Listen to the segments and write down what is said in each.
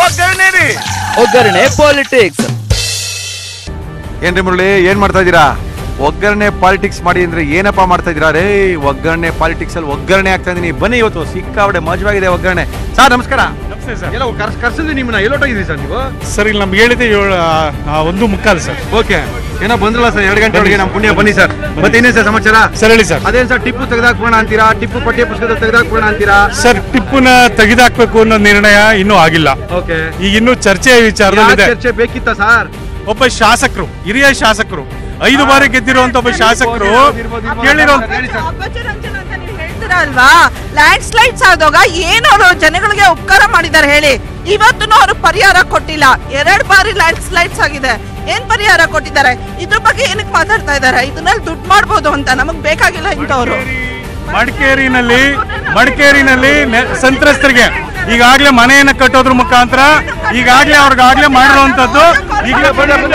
ಒಗ್ಗರಣೆ ರೀ ಒಗ್ಗರಣೆ ಪಾಲಿಟಿಕ್ಸ್ ಏನ್ರಿ ಮುರಳಿ ಏನ್ ಮಾಡ್ತಾ ಇದ್ದೀರಾ ಒಗ್ಗರಣೆ ಪಾಲಿಟಿಕ್ಸ್ ಮಾಡಿ ಅಂದ್ರೆ ಏನಪ್ಪ ಮಾಡ್ತಾ ಇದ್ದೀರಾ ರೇ ಒಗ್ಗರಣೆ ಪಾಲಿಟಿಕ್ಸ್ ಅಲ್ಲಿ ಒಗ್ಗರಣೆ ಆಗ್ತಾ ಇದೀನಿ ಬನ್ನಿ ಇವತ್ತು ಸಿಕ್ಕಾವಡೆ ಮಜವಾಗಿದೆ ಒಗ್ಗರಣೆ ಸರ್ ನಮಸ್ಕಾರ ನಮಸ್ತೆ ಸರ್ ಎಲ್ಲ ಕರ್ಸ್ ಕರ್ಸಿದ್ವಿ ನಿಮ್ಮನ್ನ ಎಲ್ಲೋಟಾಗಿದ್ರಿ ಸರ್ ನೀವು ಸರ್ ಇಲ್ಲಿ ನಮ್ಗೆ ಹೇಳಿದೆ ಏಳು ಆ, ಆ, ಒಂದು ಮುಕ್ಕಾಲು ಸರ್ ಓಕೆ ಏನೋ ಬಂದ್ರಲ್ಲ ಸರ್ ಎರಡು ಗಂಟೆ ಒಳಗೆ ನಮ್ಮ ಪುಣ್ಯ ಬನ್ನಿ ಸರ್ ಮತ್ತೆ ಇನ್ನೇನ್ ಸರ್ ಸಮಾಚಾರ ಸರ್ ಹೇಳಿ ಸರ್ ಅದೇನ್ ಸರ್ ಟಿಪ್ಪು ತೆಗೆದಾಕ್ಬೋಣ ಅಂತೀರಾ ಟಿಪ್ಪು ಪಠ್ಯ ಪುಸ್ತಕ ತೆಗೆದಾಕ್ಬೋಣ ಅಂತೀರಾ ಸರ್ ಟಿಪ್ಪುನ ತೆಗೆದಾಕ್ಬೇಕು ಅನ್ನೋ ನಿರ್ಣಯ ಇನ್ನೂ ಆಗಿಲ್ಲ ಓಕೆ ಈಗ ಇನ್ನೂ ಚರ್ಚೆ ವಿಚಾರದಲ್ಲಿದೆ ಚರ್ಚೆ ಬೇಕಿತ್ತ ಸರ್ ಒಬ್ಬ ಶಾಸಕರು ಹಿರಿಯ ಶಾಸಕರು ಐದು ಬಾರಿ ಗೆದ್ದಿರುವಂತ ಒಬ್ಬ ಶಾಸಕರು ಕೇಳಿರೋ ಅಪಚರಂಜನ ಅಂತ ನೀವು ಹೇಳ್ತೀರಾ ಅಲ್ವಾ ಲ್ಯಾಂಡ್ ಸ್ಲೈಡ್ಸ್ ಆದಾಗ ಏನು ಅವರು ಜನಗಳಿಗೆ ಉಪಕಾರ ಮಾಡಿದ್ದಾರೆ ಹೇಳಿ ಇವತ್ತು ಅವರು ಪರಿಹಾರ ಕೊಟ್ಟಿಲ್ಲ ಎರಡ್ ಬಾರಿ ಲ್ಯಾಂಡ್ ಸ್ಲೈಡ್ಸ್ ಆಗಿದೆ ಏನ್ ಪರಿಹಾರ ಕೊಟ್ಟಿದ್ದಾರೆ ಇದ್ರ ಬಗ್ಗೆ ಏನಕ್ಕೆ ಮಾತಾಡ್ತಾ ಇದ್ದಾರೆ ಇದನ್ನಲ್ಲಿ ದುಡ್ಡು ಮಾಡ್ಬೋದು ಅಂತ ನಮಗ್ ಬೇಕಾಗಿಲ್ಲ ಇಂಥವ್ರು ಮಡಿಕೇರಿನಲ್ಲಿ ಮಡಿಕೇರಿನಲ್ಲಿ ನೆ- ಸಂತ್ರಸ್ತರಿಗೆ ಈಗಾಗಲೇ ಮನೆಯನ್ನ ಕಟ್ಟೋದ್ರ ಮುಖಾಂತರ ಈಗಾಗಲೇ ಅವ್ರಿಗಾಗ್ಲೇ ಮಾಡಿರುವಂತದ್ದು ಈಗಲೇ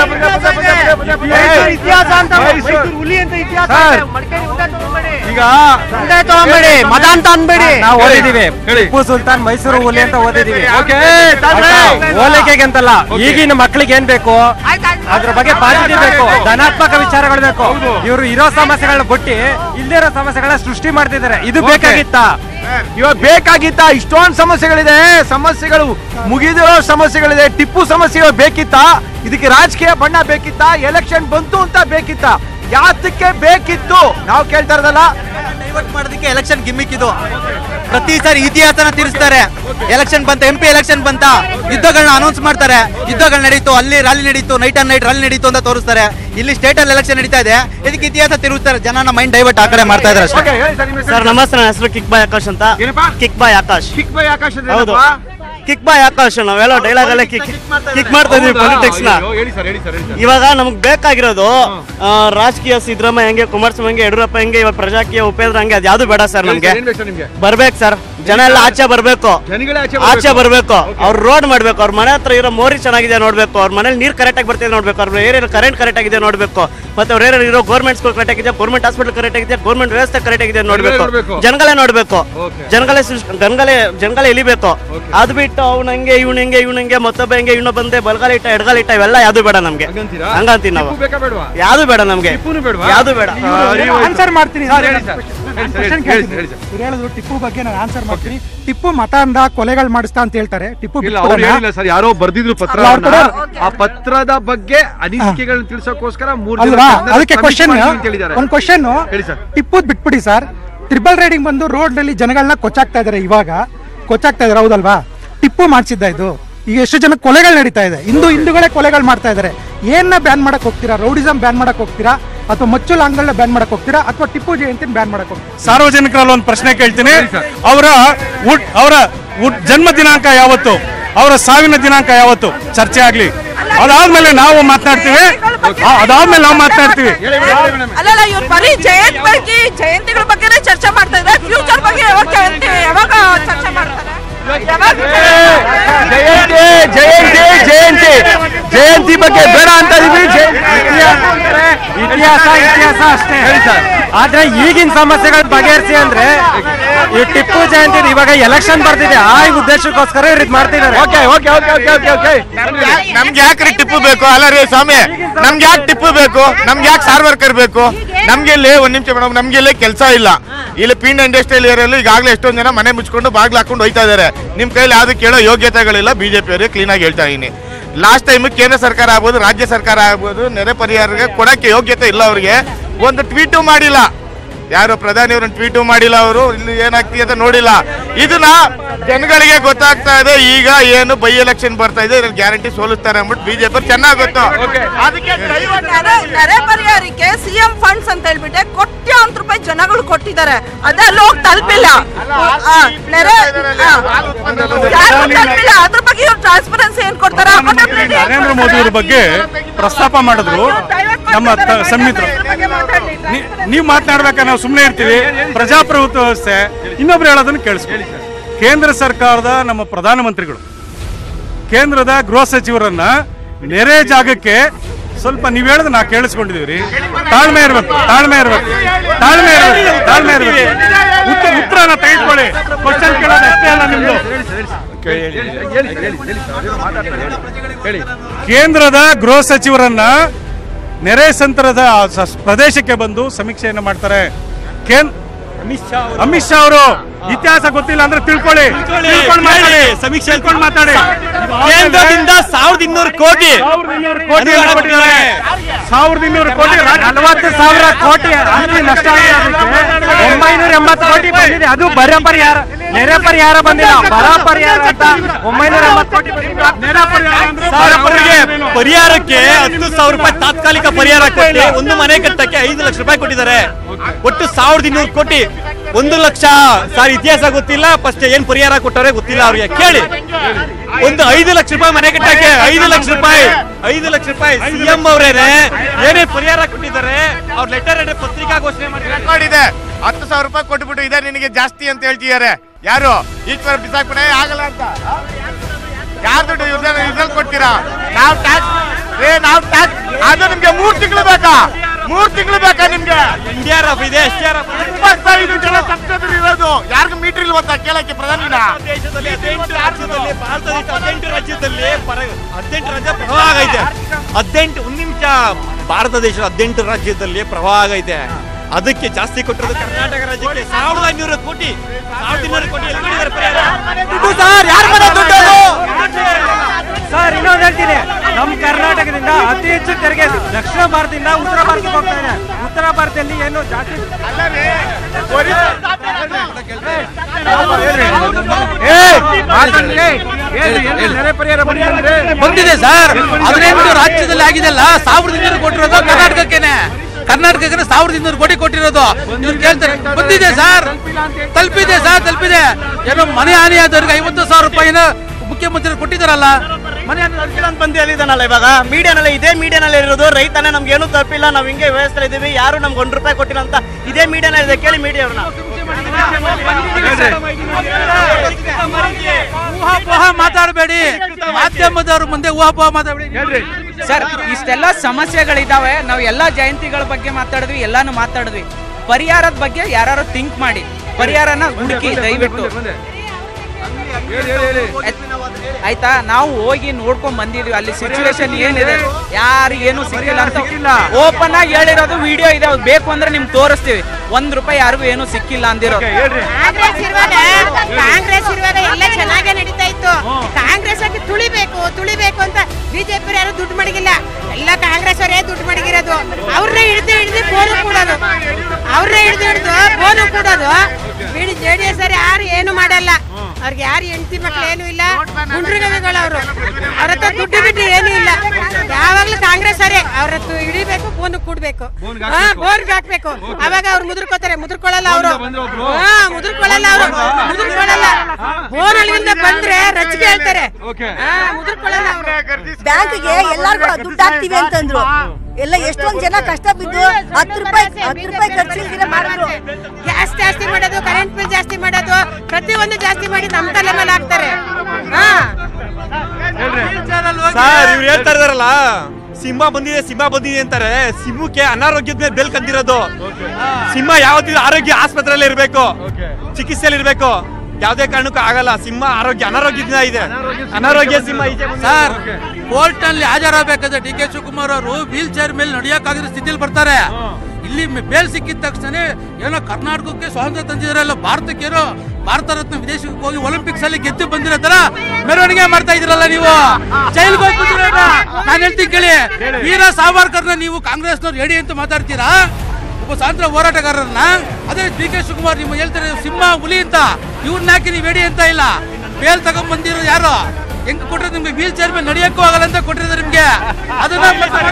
ಇತಿಹಾಸ ಅಂತ ಮೈಸೂರು ಹುಲಿ ಅಂತ ಇತಿಹಾಸ ಸರ್. ಇದೆ. ಮಡಿಕೇರಿ ಉಂಡೆ ತಗೊಂಬೇಡಿ. ಈಗ ಉಂಡೆ ತಗೊಂಬೇಡಿ ಮತ ಅಂತ ಅನ್ಬೇಡಿ ನಾವು ಓದಿದೀವಿ ಹೇಳಿ. ಟಿಪ್ಪು ಸುಲ್ತಾನ್ ಮೈಸೂರು ಹುಲಿ ಅಂತ ಓದಿದೀವಿ ಓಕೆ ಓಲೈಕೆಗೆ ಅಂತಲ್ಲ ಈಗಿನ ಮಕ್ಕಳಿಗೆ ಏನ್ ಬೇಕು ಅದ್ರ ಬಗ್ಗೆ ಪಾಸಿಟಿವ್ ಬೇಕು ಧನಾತ್ಮಕ ವಿಚಾರಗಳು ಬೇಕು ಇವರು ಇರೋ ಸಮಸ್ಯೆಗಳನ್ನ ಬಿಟ್ಟು ಇಲ್ಲಿರೋ ಸಮಸ್ಯೆಗಳನ್ನ ಸೃಷ್ಟಿ ಮಾಡ್ತಿದ್ದಾರೆ ಇದು Okay. ಬೇಕಾಗಿತ್ತಾ ಇವಾಗ ಬೇಕಾಗಿತ್ತ ಇಷ್ಟೊಂದು ಸಮಸ್ಯೆಗಳಿದೆ ಸಮಸ್ಯೆಗಳು ಮುಗಿದಿರೋ ಸಮಸ್ಯೆಗಳಿದೆ ಟಿಪ್ಪು ಸಮಸ್ಯೆಗಳು ಬೇಕಿತ್ತ ಇದಕ್ಕೆ ರಾಜಕೀಯ ಬಣ್ಣ ಬೇಕಿತ್ತ ಎಲೆಕ್ಷನ್ ಬಂತು ಅಂತ ಬೇಕಿತ್ತ ಯಾತಕ್ಕೆ ಬೇಕಿತ್ತು ನಾವು ಕೇಳ್ತಾ ಇರೋದಲ್ಲ ಡೈವರ್ಟ್ ಮಾಡೋದಕ್ಕೆ ಎಲೆಕ್ಷನ್ ಗಿಮ್ಮಿಕ್ ಇದು ಪ್ರತಿ ಸಾರಿ ಇತಿಹಾಸನ ತಿರ್ಸ್ತಾರೆ ಎಲೆಕ್ಷನ್ ಬಂತ ಎಂ ಪಿ ಎಲೆಕ್ಷನ್ ಬಂತ ಯುದ್ಧಗಳನ್ನ ಅನೌನ್ಸ್ ಮಾಡ್ತಾರೆ ಯುದ್ಧಗಳು ನಡೀತು ಅಲ್ಲಿ ರ್ಯಾಲಿ ನಡೀತು ನೈಟ್ ಅಂಡ್ ನೈಟ್ ರ್ಯಾಲಿ ನಡೀತು ಅಂತ ತೋರಿಸ್ತಾರೆ ಇಲ್ಲಿ ಸ್ಟೇಟ್ ಅಲ್ಲಿ ಎಲೆಕ್ಷನ್ ನಡೀತಾ ಇದೆ ಇದಕ್ಕೆ ಇತಿಹಾಸ ತಿರುಗಿಸ್ತಾರೆ ಜನನ ಮೈಂಡ್ ಡೈವರ್ಟ್ ಆ ಕಡೆ ಮಾಡ್ತಾ ಇದಾರೆ ಅಷ್ಟೇ Okay, ಹೇಳಿ ಸರ್, ನಿಮ್ಮ ಹೆಸರು? ಸರ್ ನಮಸ್ತೆ ನನ್ನ ಹೆಸರು ಕಿಕ್ ಬಾಯ್ ಆಕಾಶ್ ಅಂತ ಏನಪ್ಪಾ? ಕಿಕ್ ಬಾಯ್ ಆಕಾಶ್ ಚಿಕ್ಕ ಬೈ ಆಕಾಶ ಅಂದ್ರೆ ಹೌದು ಏನಪ್ಪಾ? ಕಿಕ್ ಬಾಯ್ ಆಕಾಶ್ ನಾವೆಲ್ಲ ಡೈಲಾಗ್ ಅಲ್ಲೇ ಕಿಕ್ ಕಿಕ್ ಮಾಡ್ತಾ ಇದೀವಿ ಹೌದಾ? ಪಾಲಿಟಿಕ್ಸ್ ನ ಅಯ್ಯೋ, ಹೇಳಿ ಸರ್ ಹೇಳಿ ಸರ್ ಹೇಳಿ ಸರ್ ಇವಾಗ ನಮ್ಗೆ ಬೇಕಾಗಿರೋದು ಆ, ರಾಜಕೀಯ ಸಿದ್ದರಾಮಯ್ಯ ಹೆಂಗೆ ಕುಮಾರಸ್ವಾಮಿ ಹೆಂಗೆ ಯಡಿಯೂರಪ್ಪ ಹೆಂಗೆ ಇವಾಗ ಪ್ರಜಾಕೀಯ ಉಪೇಂದ್ರ ಹಂಗೆ ಅದು ಯಾವ್ದು ಬೇಡ ಸರ್ ಹೇಳಿ ನಮ್ಗೆ ಸರ್, ಏನ್ ಬೇಕು ಸರ್ ನಿಮ್ಗೆ ಬರ್ಬೇಕು ಸರ್ ಜನ ಎಲ್ಲ ಆಚೆ ಬರ್ಬೇಕು ಜನಗಳೇ ಆಚೆ ಆಚೆ ಬರ್ಬೇಕು. ಬರ್ಬೇಕು ಅವ್ರು ರೋಡ್ ಮಾಡ್ಬೇಕು ಅವ್ರ ಮನೆ ಹತ್ರ ಇರೋ ಮೋರಿ ಚೆನ್ನಾಗಿದೆ ನೋಡ್ಬೇಕು ಅವ್ರ ಮನೇಲಿ ನೀರ್ ಕರೆಕ್ಟ್ ಆಗಿ ಬರ್ತಿದೆ ನೋಡ್ಬೇಕು ಅವ್ರ ಏರಿಯಾ ಕರೆಂಟ್ ಕರೆಕ್ಟ್ ಆಗಿದೆ ನೋಡ್ಬೇಕು ಮತ್ತೆ ಅವ್ರ ಏರಿಯಾ ಇರೋ ಗೌರ್ಮೆಂಟ್ ಸ್ಕೂಲ್ ಕರೆಕ್ಟ್ ಆಗಿದೆ ಗೌರ್ಮೆಂಟ್ ಹಾಸ್ಪಿಟಲ್ ಕರೆಕ್ಟ್ ಆಗಿದೆ ಗೌರ್ಮೆಂಟ್ ವ್ಯವಸ್ಥೆ ಕರೆಕ್ಟ್ ಆಗಿದೆ ನೋಡ್ಬೇಕು ನೋಡ್ಬೇಕು. ಜನಗಳೇ ನೋಡ್ಬೇಕು Okay. ಜನಗಳೇ ಸೃಷ್ಟಿ- ಜನಗಳೇ ಜನಗಳೇ ಎಲಿಬೇಕು ಅದ್ ಬಿಟ್ಟು ಅವ್ನ ಹಂಗೆ ಇವ್ನ ಹಂಗೆ ಇವ್ನ ಹಂಗೆ ಮತ್ತೊಬ್ಬ ಹಂಗೆ ಇವ್ನ ಬಂದೆ ಬಲಗಾಲ ಇಟ್ಟ ಎಡಗಾಲ ಇಟ್ಟ ಇವೆಲ್ಲ ಯಾವ್ದು ಬೇಡ ನಮ್ಗೆ ಹಂಗಂತೀರಾ? ಹಂಗಂತೀವಿ ನಾವು ಟಿಪ್ಪು ಬೇಕಾ ಬೇಡವಾ ಯಾವ್ದು ಬೇಡ ನಮ್ಗೆ ಟಿಪ್ಪುನು ಬೇಡವಾ? ಯಾವ್ದು ಬೇಡ ಆನ್ಸರ್ ಮಾಡ್ತೀನಿ ಸರ್, ಹೇಳಿ ಸರ್. ಹೇಳಿ ಸರ್, ಕ್ವಶನ್ ಹೇಳಿ ಸರ್, ಹೇಳಿ ಸರ್. ಇವ್ರು ಹೇಳಿದ್ರು ಟಿಪ್ಪು ಬಗ್ಗೆ ನಾನು ಆನ್ಸರ್ ಮಾಡ್ತೀನಿ ಟಿಪ್ಪು ಮತ ಅಂದ ಕೊಲೆಗಳು ಮಾಡಿಸ್ತಾ ಅಂತ ಹೇಳ್ತಾರೆ ಟಿಪ್ಪು ಇಲ್ಲ ಅವ್ರು ಬಿಟ್ಬಿಡೋಣ. ಹೇಳಿಲ್ಲ ಸರ್ ಯಾರೋ ಬರ್ದಿದ್ರು ಪತ್ರ ಅಲ್ಲ, ಅವ್ರು ಕೊಡೋರು. ಆ ಪತ್ರದ ಬಗ್ಗೆ ಅನಿಸಿಕೆಗಳನ್ನ ತಿಳಿಸೋಕೋಸ್ಕರ ಮೂರ್ ಜನ ಅಲ್ವಾ ತಜ್ಞರ ಅದಕ್ಕೆ ಸಮಿತಿ ಕ್ವಶನ್ ಮಾಡಿದ್ವಿ ಅಂತ ಹೇಳಿದ್ದಾರೆ. ಒಂದ್ ಕ್ವಶನ್ ಹೇಳಿ ಸರ್. ಟಿಪ್ಪುದ್ ಬಿಟ್ಬಿಡಿ ಸರ್ ಟ್ರಿಬಲ್ ರೈಡಿಂಗ್ ಬಂದು ರೋಡ್ ನಲ್ಲಿ ಜನಗಳನ್ನ ಕೊಚ್ಚಾಕ್ತಾ ಇದಾರೆ ಇವಾಗ ಕೊಚ್ಚಾಕ್ತಾ ಇದಾರೆ ಹೌದಲ್ವಾ ಟಿಪ್ಪು ಮಾಡ್ಸಿದ್ದ ಇದು ಈಗ ಎಷ್ಟು ಜನ ಕೊಲೆಗಳು ನಡೀತಾ ಇದೆ ಹಿಂದೂ ಹಿಂದೂಗಳೇ ಕೊಲೆಗಳು ಮಾಡ್ತಾ ಇದಾರೆ ಏನ್ನ ಬ್ಯಾನ್ ಮಾಡಕ್ ಹೋಗ್ತೀರಾ ರೌಡಿಸಮ್ ಬ್ಯಾನ್ ಮಾಡಕ್ ಹೋಗ್ತೀರಾ ಅಥವಾ ಮಚ್ಚು ಲಾಂಗ್ಗಳನ್ನ ಬ್ಯಾನ್ ಮಾಡಕ್ ಹೋಗ್ತೀರಾ ಅಥವಾ ಟಿಪ್ಪು ಜಯಂತಿನ ಬ್ಯಾನ್ ಮಾಡಕ್ ಹೋಗ್ತೀರಾ ಸಾರ್ವಜನಿಕರಲ್ಲಿ ಒಂದು ಪ್ರಶ್ನೆ ಕೇಳ್ತೀನಿ ಅವರ ಹುಟ್- ಅವರ ಹುಟ್- ಜನ್ಮ ದಿನಾಂಕ ಯಾವತ್ತು ಅವರ ಸಾವಿನ ದಿನಾಂಕ ಯಾವತ್ತು ಚರ್ಚೆ ಆಗ್ಲಿ ಅದಾದ್ಮೇಲೆ ನಾವು ಮಾತನಾಡ್ತೀವಿ ಆ, ಅದಾದ್ಮೇಲೆ ನಾವು ಮಾತನಾಡ್ತೀವಿ ಅಲ್ಲಲ್ಲ ಇವ್ರು ಬರೀ ಜಯಂತ್ ಬಗ್ಗೆ ಜಯಂತಿಗಳ ಬಗ್ಗೆನೇ ಚರ್ಚೆ ಮಾಡ್ತಾ ಇದ್ದಾರೆ ಫ್ಯೂಚರ್ ಬಗ್ಗೆ ಯಾವಾಗ ಜಯಂತಿ ಯಾವಾಗ ಚರ್ಚೆ ಮಾಡ್ತಾರೆ ಯಾವಾಗ ಜಯಂತಿ ಜಯಂತಿ ಜಯಂತಿ ಜಯಂತಿ ಬಗ್ಗೆ ಬೇಡ ಅಂತ ಇದೀವಿ ಇತಿಹಾಸ ಇತಿಹಾಸ ಅಷ್ಟೇ ಹೇಳಿ ಸರ್. ಆದ್ರೆ ಈಗಿನ ಸಮಸ್ಯೆಗಳ ಬಗೆಹರಿಸಿ ಅಂದ್ರೆ ಈ ಟಿಪ್ಪು ಜಯಂತಿ ಇವಾಗ ಎಲೆಕ್ಷನ್ ಬರ್ತಿದೆ ಆ ಉದ್ದೇಶಕ್ಕೋಸ್ಕರ ಇವ್ರು ಇದ್ ಮಾಡ್ತಿದ್ದಾರೆ okay okay okay okay okay okay ನಮ್ಗೆ ಯಾಕ್ರಿ ಟಿಪ್ಪು ಬೇಕು ಅಲ್ಲ ರೀ ಸ್ವಾಮಿ ನಮ್ಗೆ ಯಾಕೆ ಟಿಪ್ಪು ಬೇಕು ನಮ್ಗೆ ಯಾಕೆ ಸಾರ್ವರ್ಕರ್ ಬೇಕು ನಮ್ಗೆ ಇಲ್ಲಿ ಒಂದ್ ನಿಮಿಷ ಮೇಡಮ್ ನಮ್ಗೆ ಇಲ್ಲಿ ಕೆಲಸ ಇಲ್ಲ ಇಲ್ಲಿ ಪೀಂಡ್ ಇಂಡಸ್ಟ್ರಿಯಲ್ ಏರಿಯಲ್ಲಿ ಈಗಾಗಲೇ ಎಷ್ಟೊಂದು ಜನ ಮನೆ ಮುಚ್ಕೊಂಡು ಬಾಗ್ಲು ಹಾಕೊಂಡು ಹೋಯ್ತಾ ಇದಾರೆ ನಿಮ್ ಕೈಲಿ ಯಾವ್ದು ಕೇಳೋ ಯೋಗ್ಯತೆಗಳಿಲ್ಲ ಬಿಜೆಪಿ ಅವರಿಗೆ ಕ್ಲೀನ್ ಆಗಿ ಹೇಳ್ತಾ ಇದೀನಿ ಲಾಸ್ಟ್ ಟೈಮ್ ಕೇಂದ್ರ ಸರ್ಕಾರ ಆಗ್ಬೋದು ರಾಜ್ಯ ಸರ್ಕಾರ ಆಗ್ಬೋದು ನೆರೆ ಪರಿಹಾರಕ್ಕೆ ಕೊಡಕ್ಕೆ ಯೋಗ್ಯತೆ ಇಲ್ಲ ಅವ್ರಿಗೆ ಒಂದು ಟ್ವೀಟು ಮಾಡಿಲ್ಲ ಯಾರು ಪ್ರಧಾನಿ ಅವ್ರನ್ನ ಟ್ವೀಟು ಮಾಡಿಲ್ಲ ಅವರು ಇಲ್ಲಿ ಏನಾಗ್ತಿದೆ ಅಂತ ನೋಡಿಲ್ಲ ಇದನ್ನ ಜನಗಳಿಗೆ ಗೊತ್ತಾಗ್ತಾ ಇದೆ ಈಗ ಏನು ಬೈ ಎಲೆಕ್ಷನ್ ಬರ್ತಾ ಇದೆ ಇದ್ರಲ್ಲಿ ಗ್ಯಾರಂಟಿ ಸೋಲಿಸ್ತಾರೆ ಅಂದ್ಬಿಟ್ಟು ಬಿಜೆಪಿ ಚೆನ್ನಾಗಿ ಗೊತ್ತು ಅದಕ್ಕೆ ನೆರೆ ನೆರೆ ಪರಿಹಾರಕ್ಕೆ ಸಿಎಂ ಫಂಡ್ಸ್ ಅಂತ ಹೇಳ್ಬಿಟ್ಟೆ ಕೋಟ್ಯಾಂತರ ರೂಪಾಯಿ ಜನಗಳು ಕೊಟ್ಟಿದ್ದಾರೆ ಅದೆಲ್ಲ ಹೋಗಿ ತಲುಪಿಲ್ಲ ಆ, ನೆರೆ ಆ, ಯಾರ್ಗೂ ತಲುಪಿಲ್ಲ ಅದ್ರ ಬಗ್ಗೆ ಇವ್ರು ಟ್ರಾನ್ಸ್ಪರೆನ್ಸಿ ಏನ್ ಕೊಡ್ತಾರ ಪ್ರಧಾನಮಂತ್ರಿ ನರೇಂದ್ರ ಮೋದಿ ಅವ್ರ ಬಗ್ಗೆ ಪ್ರಸ್ತಾಪ ಮಾಡಿದ್ರು ನಮ್ಮ ತ- ಸಂಮಿತ್ರರು ನೀ- ನೀವ್ ಮಾತನಾಡ್ಬೇಕಾ ನಾವು ಸುಮ್ಮನೆ ಇರ್ತೀವಿ ಪ್ರಜಾಪ್ರಭುತ್ವ ವ್ಯವಸ್ಥೆ ಇನ್ನೊಬ್ರು ಹೇಳೋದನ್ನ ಕೇಳಿಸ್ಕೊಳ್ಳಿ ಕೇಂದ್ರ ಸರ್ಕಾರದ ನಮ್ಮ ಪ್ರಧಾನಮಂತ್ರಿಗಳು ಕೇಂದ್ರದ ಗೃಹ ಸಚಿವರನ್ನ ನೆರೆ ಜಾಗಕ್ಕೆ ಸ್ವಲ್ಪ ನೀವ್ ಹೇಳೋದು ನಾ ಕೇಳಿಸ್ಕೊಂಡಿದೀವಿ ತಾಳ್ಮೆ ಇರ್ಬೇಕು ತಾಳ್ಮೆ ಇರ್ಬೇಕು ತಾಳ್ಮೆ ಇರ್ಬೇಕು ತಾಳ್ಮೆ ಇರ್ಬೇಕು ಉತ್ತರ ಉತ್ತರನ ತೆಗೆದುಕೊಳ್ಳಿ ಕ್ವಶನ್ ಕೇಳೋದು ಅಷ್ಟೇ ಅಲ್ಲ ನಿಮ್ದು ಕೇಂದ್ರದ ಗೃಹ ಸಚಿವರನ್ನ ನೆರೆ ಸಂತರದ ಸ- ಪ್ರದೇಶಕ್ಕೆ ಬಂದು ಸಮೀಕ್ಷೆಯನ್ನು ಮಾಡ್ತಾರೆ ಕೇಂದ್ರ ಅಮಿತ್ ಶಾ ಅವರು ಇತಿಹಾಸ ಗೊತ್ತಿಲ್ಲ ಅಂದ್ರೆ ತಿಳ್ಕೊಳ್ಳಿ ತಿಳ್ಕೊಂಡು ಮಾತಾಡಿ ಸಮೀಕ್ಷೆ ತಿಳ್ಕೊಂಡು ಮಾತಾಡಿ ಕೇಂದ್ರದಿಂದ ಸಾವಿರದ ಇನ್ನೂರು ಕೋಟಿ ಸಾವಿರದ ಇನ್ನೂರು ಕೋಟಿ ಅನ್ನ ಕೊಟ್ಟಿದ್ದಾರೆ ಸಾವಿರದ ಇನ್ನೂರು ಕೋಟಿ ರಾಜ್ಯ- ನಲವತ್ತು ಸಾವಿರ ಕೋಟಿ ಆಸ್ತಿ ನಷ್ಟ ಆಗಿದೆ ಅದಕ್ಕೆ. ಒಂಬೈನೂರ ಎಂಬತ್ತು ಕೋಟಿ ಬಂದಿದೆ ಅದು ಬರ ಪರಿಹಾರ ನೆರೆ ಪರಿಹಾರ ಬಂದಿಲ್ಲ ಬರ ಪರಿಹಾರ ಅಂತ ಒಂಬೈನೂರ ಎಂಬತ್ತು ಕೋಟಿ ಬಂದಿದೆ ನೆರೆ ಪರಿಹಾರ ಅಂದ್ರೆ ಸರ್ ಬರ ಅವರಿಗೆ ಪರಿಹಾರ ಪರಿಹಾರಕ್ಕೆ ಹತ್ತು ಸಾವಿರ ರೂಪಾಯಿ ತಾತ್ಕಾಲಿಕ ಪರಿಹಾರ ಕೊಟ್ಟು ಒಂದು ಮನೆ ಕಟ್ಟಕ್ಕೆ ಐದು ಲಕ್ಷ ರೂಪಾಯಿ ಕೊಟ್ಟಿದ್ದಾರೆ ಒಟ್ಟು ಸಾವಿರದ ಇನ್ನೂರು ಕೋಟಿ ಒಂದು ಲಕ್ಷ ಸರ್ ಇತಿಹಾಸ ಗೊತ್ತಿಲ್ಲ ಫಸ್ಟ್ ಏನ್ ಪರಿಹಾರ ಕೊಟ್ಟವ್ರೆ ಗೊತ್ತಿಲ್ಲ ಅವ್ರಿಗೆ ಕೇಳಿ ಒಂದು ಐದು ಲಕ್ಷ ರೂಪಾಯಿ ಮನೆ ಕಟ್ಟಕ್ಕೆ ಐದು ಲಕ್ಷ ರೂಪಾಯಿ ಐದು ಲಕ್ಷ ರೂಪಾಯಿ ಸಿಎಂ ಅವರೇನೆ ಏನೇ ಪರಿಹಾರ ಕೊಟ್ಟಿದ್ದಾರೆ ಅವ್ರ ಲೆಟರ್ ಪತ್ರಿಕಾ ಘೋಷಣೆ ಮಾಡಿದ್ದಾರೆ ಮಾಡಿದೆ ಹತ್ತು ಸಾವಿರ ರೂಪಾಯಿ ಕೊಟ್ಬಿಟ್ಟು ಇದೆ ನಿನಗೆ ಜಾಸ್ತಿ ಅಂತ ಹೇಳ್ತಿದ್ದಾರೆ ಯಾರು ಈಶ್ವರ ಬಿಸಾಕ್ಬಿಡ ಆಗಲ್ಲ ಅಂತ ಯಾರ್ ದುಡ್ಡು ಇವ್ರನ್ನ ಇದ್ರಲ್ಲಿ ಕೊಡ್ತೀರಾ ನಾವು ಟ್ಯಾಕ್ಸ್ ಏ ನಾವು ಟ್ಯಾಕ್ಸ್ ಅದು ನಿಮ್ಗೆ ಮೂರ್ ತಿಂಗಳು ಬೇಕಾ ಮೂರ್ ತಿಂಗಳು ಬೇಕಾ ನಿಮ್ಗೆ ಎನ್ ಡಿ ಆರ್ ಎಫ್ ಇದೆ ಎಸ್ ಡಿ ಆರ್ ಎಫ್ ಇಪ್ಪತ್ತೈದು ಜನ ಸಂಸದರು ಇರೋದು ಯಾರಿಗೂ ಮೀಟರ್ ಇಲ್ವಂತ ಕೇಳಕ್ಕೆ ಪ್ರಧಾನಿನ ದೇಶದಲ್ಲಿ ಹದಿನೆಂಟು ರಾಜ್ಯದಲ್ಲಿ ಭಾರತ ದೇಶ ಹದಿನೆಂಟು ರಾಜ್ಯದಲ್ಲಿ ಪರ- ಹದಿನೆಂಟು ರಾಜ್ಯ ಪ್ರವಾಹ ಆಗೈತೆ ಹದಿನೆಂಟು ಒಂದ್ ನಿಮಿಷ ಭಾರತ ದೇಶದ ಹದಿನೆಂಟು ರಾಜ್ಯದಲ್ಲಿ ಪ್ರವಾಹ ಆಗೈತೆ ಅದಕ್ಕೆ ಜಾಸ್ತಿ ಕೊಟ್ಟಿರೋದು ಕರ್ನಾಟಕ ರಾಜ್ಯಕ್ಕೆ ಸಾವಿರದ ಐನೂರು ಕೋಟಿ ಸಾವಿರದ ಇನ್ನೂರು ಕೋಟಿ ಎಲ್ಲಿ ಕೊಟ್ಟಿದ್ದಾರೆ ಪರಿಹಾರ? ದುಡ್ಡು ಸರ್ ಯಾರ ಮನೆ ದುಡ್ಡು ಅದು? ಸರ್ ಇನ್ನೊಂದು ಹೇಳ್ತೀನಿ ನಮ್ಮ ಕರ್ನಾಟಕದಿಂದ ಅತಿ ಹೆಚ್ಚು ತೆರಿಗೆ ದಕ್ಷಿಣ ಭಾರತದಿಂದ ಉತ್ತರ ಭಾರತಕ್ಕೆ ಹೋಗ್ತಾ ಇದೆ ಉತ್ತರ ಭಾರತದಲ್ಲಿ ಏನು ಜಾಸ್ತಿ ಬಂದಿದೆ ಸರ್ ಹದಿನೆಂಟು ರಾಜ್ಯದಲ್ಲಿ ಆಗಿದೆಲ್ಲ ಸಾವಿರದ ಇನ್ನೂರು ಕೊಟ್ಟಿರೋದು ಕರ್ನಾಟಕಕ್ಕೇನೆ ಕರ್ನಾಟಕಕ್ಕೆ ಸಾವಿರದ ಇನ್ನೂರು ಕೋಟಿ ಕೊಟ್ಟಿರೋದು ಇವ್ರು ಕೇಳ್ತಾರೆ ಬಂದಿದೆ ಸರ್ ತಲುಪಿದೆ ಸರ್ ತಲುಪಿದೆ ಏನೋ ಮನೆ ಹಾನಿ ಆದವ್ರಿಗೆ ಐವತ್ತು ಸಾವಿರ ರೂಪಾಯಿನ ಮುಖ್ಯಮಂತ್ರಿ ಕೊಟ್ಟಿದ್ದಾರಲ್ಲ ಮನೆ ಹಾನಿ ತಲುಪಿಲ್ಲ ಅಂತ ಬಂದು ಹೇಳಿದಾನಲ್ಲ ಇವಾಗ ಮೀಡಿಯಾನಲ್ಲಿ ಇದೇ ಮೀಡಿಯಾನಲ್ಲಿ ಇರೋದು ರೈತನೇ ನಮ್ಗೆ ಏನು ತಪ್ಪಿಲ್ಲ ನಾವು ಹಿಂಗೆ ವ್ಯವಸ್ಥೆ ಇದೀವಿ ಯಾರು ನಮ್ಗೆ ಒಂದ್ ರೂಪಾಯಿ ಕೊಟ್ಟಿಲ್ಲ ಅಂತ ಇದೇ ಮೀಡಿಯಾನಲ್ಲಿ ಇದೆ ಕೇಳಿ ಮೀಡಿಯಾ ಅವ್ರನ್ನ ಊಹಾಪೋಹ ಮಾತಾಡಬೇಡಿ ಮಾಧ್ಯಮದವ್ರ ಮುಂದೆ ಊಹಾಪೋಹ ಮಾತಾಡಬೇಡಿ ಸರ್ ಇಷ್ಟೆಲ್ಲ ಸಮಸ್ಯೆಗಳಿದಾವೆ ನಾವು ಎಲ್ಲ ಜಯಂತಿಗಳ ಬಗ್ಗೆ ಮಾತಾಡಿದ್ವಿ ಎಲ್ಲಾನು ಮಾತಾಡಿದ್ವಿ ಪರಿಹಾರದ ಬಗ್ಗೆ ಯಾರು ಥಿಂಕ್ ಮಾಡಿ ಪರಿಹಾರನ ಹುಡುಕಿ ದಯವಿಟ್ಟು ಆಯ್ತಾ ನಾವು ಹೋಗಿ ನೋಡ್ಕೊಂಡ್ ಬಂದಿದ್ವಿ ಅಲ್ಲಿ ಸಿಚುವೇಶನ್ ಏನಿದೆ ಯಾರು ಏನು ಸಿಕ್ಕಿಲ್ಲ ಅಂತ ಓಪನ್ ಆಗಿ ಹೇಳಿರೋದು ವಿಡಿಯೋ ಇದೆ ಅದು ಬೇಕು ಅಂದ್ರೆ ನಿಮ್ಗೆ ತೋರಿಸ್ತೀವಿ ಒಂದ್ ರೂಪಾಯಿ ಯಾರಿಗೂ ಏನು ಸಿಕ್ಕಿಲ್ಲ ಅಂದಿರೋ ಕಾಂಗ್ರೆಸ್ ಇರುವಾಗ ಕಾಂಗ್ರೆಸ್ ಇರುವಾಗ ಎಲ್ಲ ಚೆನ್ನಾಗೇ ನಡೀತಾ ಇತ್ತು ಕಾಂಗ್ರೆಸ್ ಆಗಿ ತುಳಿಬೇಕು ತುಳಿಬೇಕು ಅಂತ ಬಿಜೆಪಿ ಯಾರು ದುಡ್ಡು ಮಡಗಿಲ್ಲ ಎಲ್ಲ ಕಾಂಗ್ರೆಸ್ ಅವರೇ ದುಡ್ಡು ಮಡಗಿರೋದು ಅವ್ರನ್ನೇ ಹಿಡಿದು ಹಿಡಿದು ಫೋನು ಕೂಡೋದು ಅವ್ರನ್ನೇ ಹಿಡಿದು ಹಿಡಿದು ಫೋನು ಕೂಡೋದು ಬಿಡಿ ಜೆ ಡಿ ಎಸ್ ಯಾರು ಏನು ಮಾಡಲ್ಲ ಅವ್ರಿಗೆ ಯಾರು ಹೆಂಡತಿ ಮಕ್ಳು ಏನು ಇಲ್ಲ ಗುಂಡ್ರಿಗವಿಗಳು ಅವರು ಅವ್ರ ಹತ್ರ ದುಡ್ಡು ಬಿಟ್ಟು ಏನು ಇಲ್ಲ ಯಾವಾಗ್ಲೂ ಕಾಂಗ್ರೆಸ್ ಅವರೇ ಅವ್ರ ಹತ್ರ ಹಿಡಿಬೇಕು ಫೋನ್ ಕೂಡ್ಬೇಕು ಹಾ ಬೋರ್ಗೆ ಹಾಕ್ಬೇಕು ಅವಾಗ ಅವ್ರು ಮುದುರ್ಕೋತಾರೆ ಮುದುರ್ಕೊಳ್ಳಲ್ಲ ಅವರು ಹಾ ಮುದುರ್ಕೊಳ್ಳಲ್ಲ ಅವರು ಮುದುರ್ಕೊಳ್ಳಲ್ಲ ಫೋನ್ ಅಲ್ಲಿಂದ ಬಂದ್ರೆ ರಚಿಕೆ ಹೇಳ್ತಾರೆ ಹಾ ಮುದುರ್ಕೊಳ್ಳಲ್ಲ ಅವರು ಬ್ಯಾಂಕ್ಗೆ ಎಲ್ಲಾರ್ಗು ದುಡ್ಡು ಹಾಕ್ತಿವಿ ಅಂತಂದ್ರು ಎಲ್ಲ ಎಷ್ಟೊಂದ್ ಜನ ಕಷ್ಟ ಬಿದ್ದು ಹತ್ತು ರೂಪಾಯಿ ಹತ್ತು ರೂಪಾಯಿ ಖರ್ಚಿಲ್ದಿರ ಮಾಡಿದ್ರು ಗ್ಯಾಸ್ ಜಾಸ್ತಿ ಮಾಡೋದು ಕರೆಂಟ್ ಬಿಲ್ ಜಾಸ್ತಿ ಮಾಡೋದು ಪ್ರತಿಯೊಂದು ಜಾಸ್ತಿ ಮಾಡಿ ನಮ್ಮ ತಲೆ ಮೇಲೆ ಹಾಕ್ತಾರೆ ಹಾ ಸರ್ ಇವ್ರು ಹೇಳ್ತಾ ಇದಾರಲ್ಲ ಸಿಂಹ ಬಂದಿದೆ ಸಿಂಹ ಬಂದಿದೆ ಅಂತಾರೆ ಸಿಂಹಕ್ಕೆ ಅನಾರೋಗ್ಯದ ಮೇಲೆ ಬೆಲ್ ಕಂದಿರೋದು ಸಿಂಹ ಯಾವತ್ತಿದ್ರು ಆರೋಗ್ಯ ಆಸ್ಪತ್ರೆಯಲ್ಲಿ ಇರ್ಬೇಕು ಚಿಕಿತ್ಸೆಯಲ್ಲಿ ಇರ್ಬೇಕು ಯಾವ್ದೇ ಕಾರಣಕ್ಕೂ ಆಗಲ್ಲ ಸಿಂಹ ಆರೋಗ್ಯ ಅನಾರೋಗ್ಯದಿಂದ ಇದೆ ಅನಾರೋಗ್ಯ ಸಿಂಹ ಇದೆ ಸರ್ ಕೋರ್ಟ್ ನಲ್ಲಿ ಹಾಜರಾಗಬೇಕಾದ್ರೆ ಡಿ ಕೆ ಶಿವಕುಮಾರ್ ಅವರು ವೀಲ್ ಚೇರ್ ಮೇಲೆ ನಡೆಯಕ್ಕಾಗಿರೋ ಸ್ಥಿತಿಲಿ ಬರ್ತಾರೆ ಇಲ್ಲಿ ಮೆ- ಬೇಲ್ ಸಿಕ್ಕಿದ ತಕ್ಷಣ ಏನೋ ಕರ್ನಾಟಕಕ್ಕೆ ಸ್ವಾತಂತ್ರ್ಯ ತಂದಿದ್ರಲ್ಲ ಭಾರತಕ್ಕೆ ಏನೋ ಭಾರತ ರತ್ನ ವಿದೇಶಕ್ಕೆ ಹೋಗಿ ಒಲಿಂಪಿಕ್ಸ್ ಅಲ್ಲಿ ಗೆದ್ದು ಬಂದಿರೋ ತರ ಮೆರವಣಿಗೆ ಮಾಡ್ತಾ ಇದ್ರಲ್ಲ ನೀವು ಜೈಲ್ಗೆ ಹೋಗ್ಬಿಟ್ಟಿರ ನಾನು ಹೇಳ್ತೀನಿ ಕೇಳಿ ವೀರ ಸಾವರ್ಕರ್ನ ನೀವು ಕಾಂಗ್ರೆಸ್ನವ್ರು ಹೇಳಿ ಅಂತ ಮಾತಾಡ್ತೀರಾ ಒಬ್ಬ ಸ್ವಾತಂತ್ರ್ಯ ಹೋರಾಟಗಾರರನ್ನ ಅದೇ ಡಿ ಕೆ ಶಿವಕುಮಾರ್ ನೀವು ಹೇಳ್ತಾರೆ ಸಿಂಹ ಹುಲಿ ಅಂತ ಇವ್ರನ್ನ ಹಾಕಿ ನೀವು ಹೇಳಿ ಅಂತ ಇಲ್ಲ ಬೇಲ್ ತಗೊಂಡ್ ಬಂದಿರೋ ಯಾರು ಹೆಂಗ್ ಕೊಟ್ರೆ ನಿಮ್ಗೆ ವೀಲ್ ಚೇರ್ ಮೇಲೆ ನಡೆಯಕ್ಕೂ ಆಗಲ್ಲ ಅಂತ ಕೊಟ್ಟಿರೋದು ನಿಮ್ಗೆ ಅದನ್ನ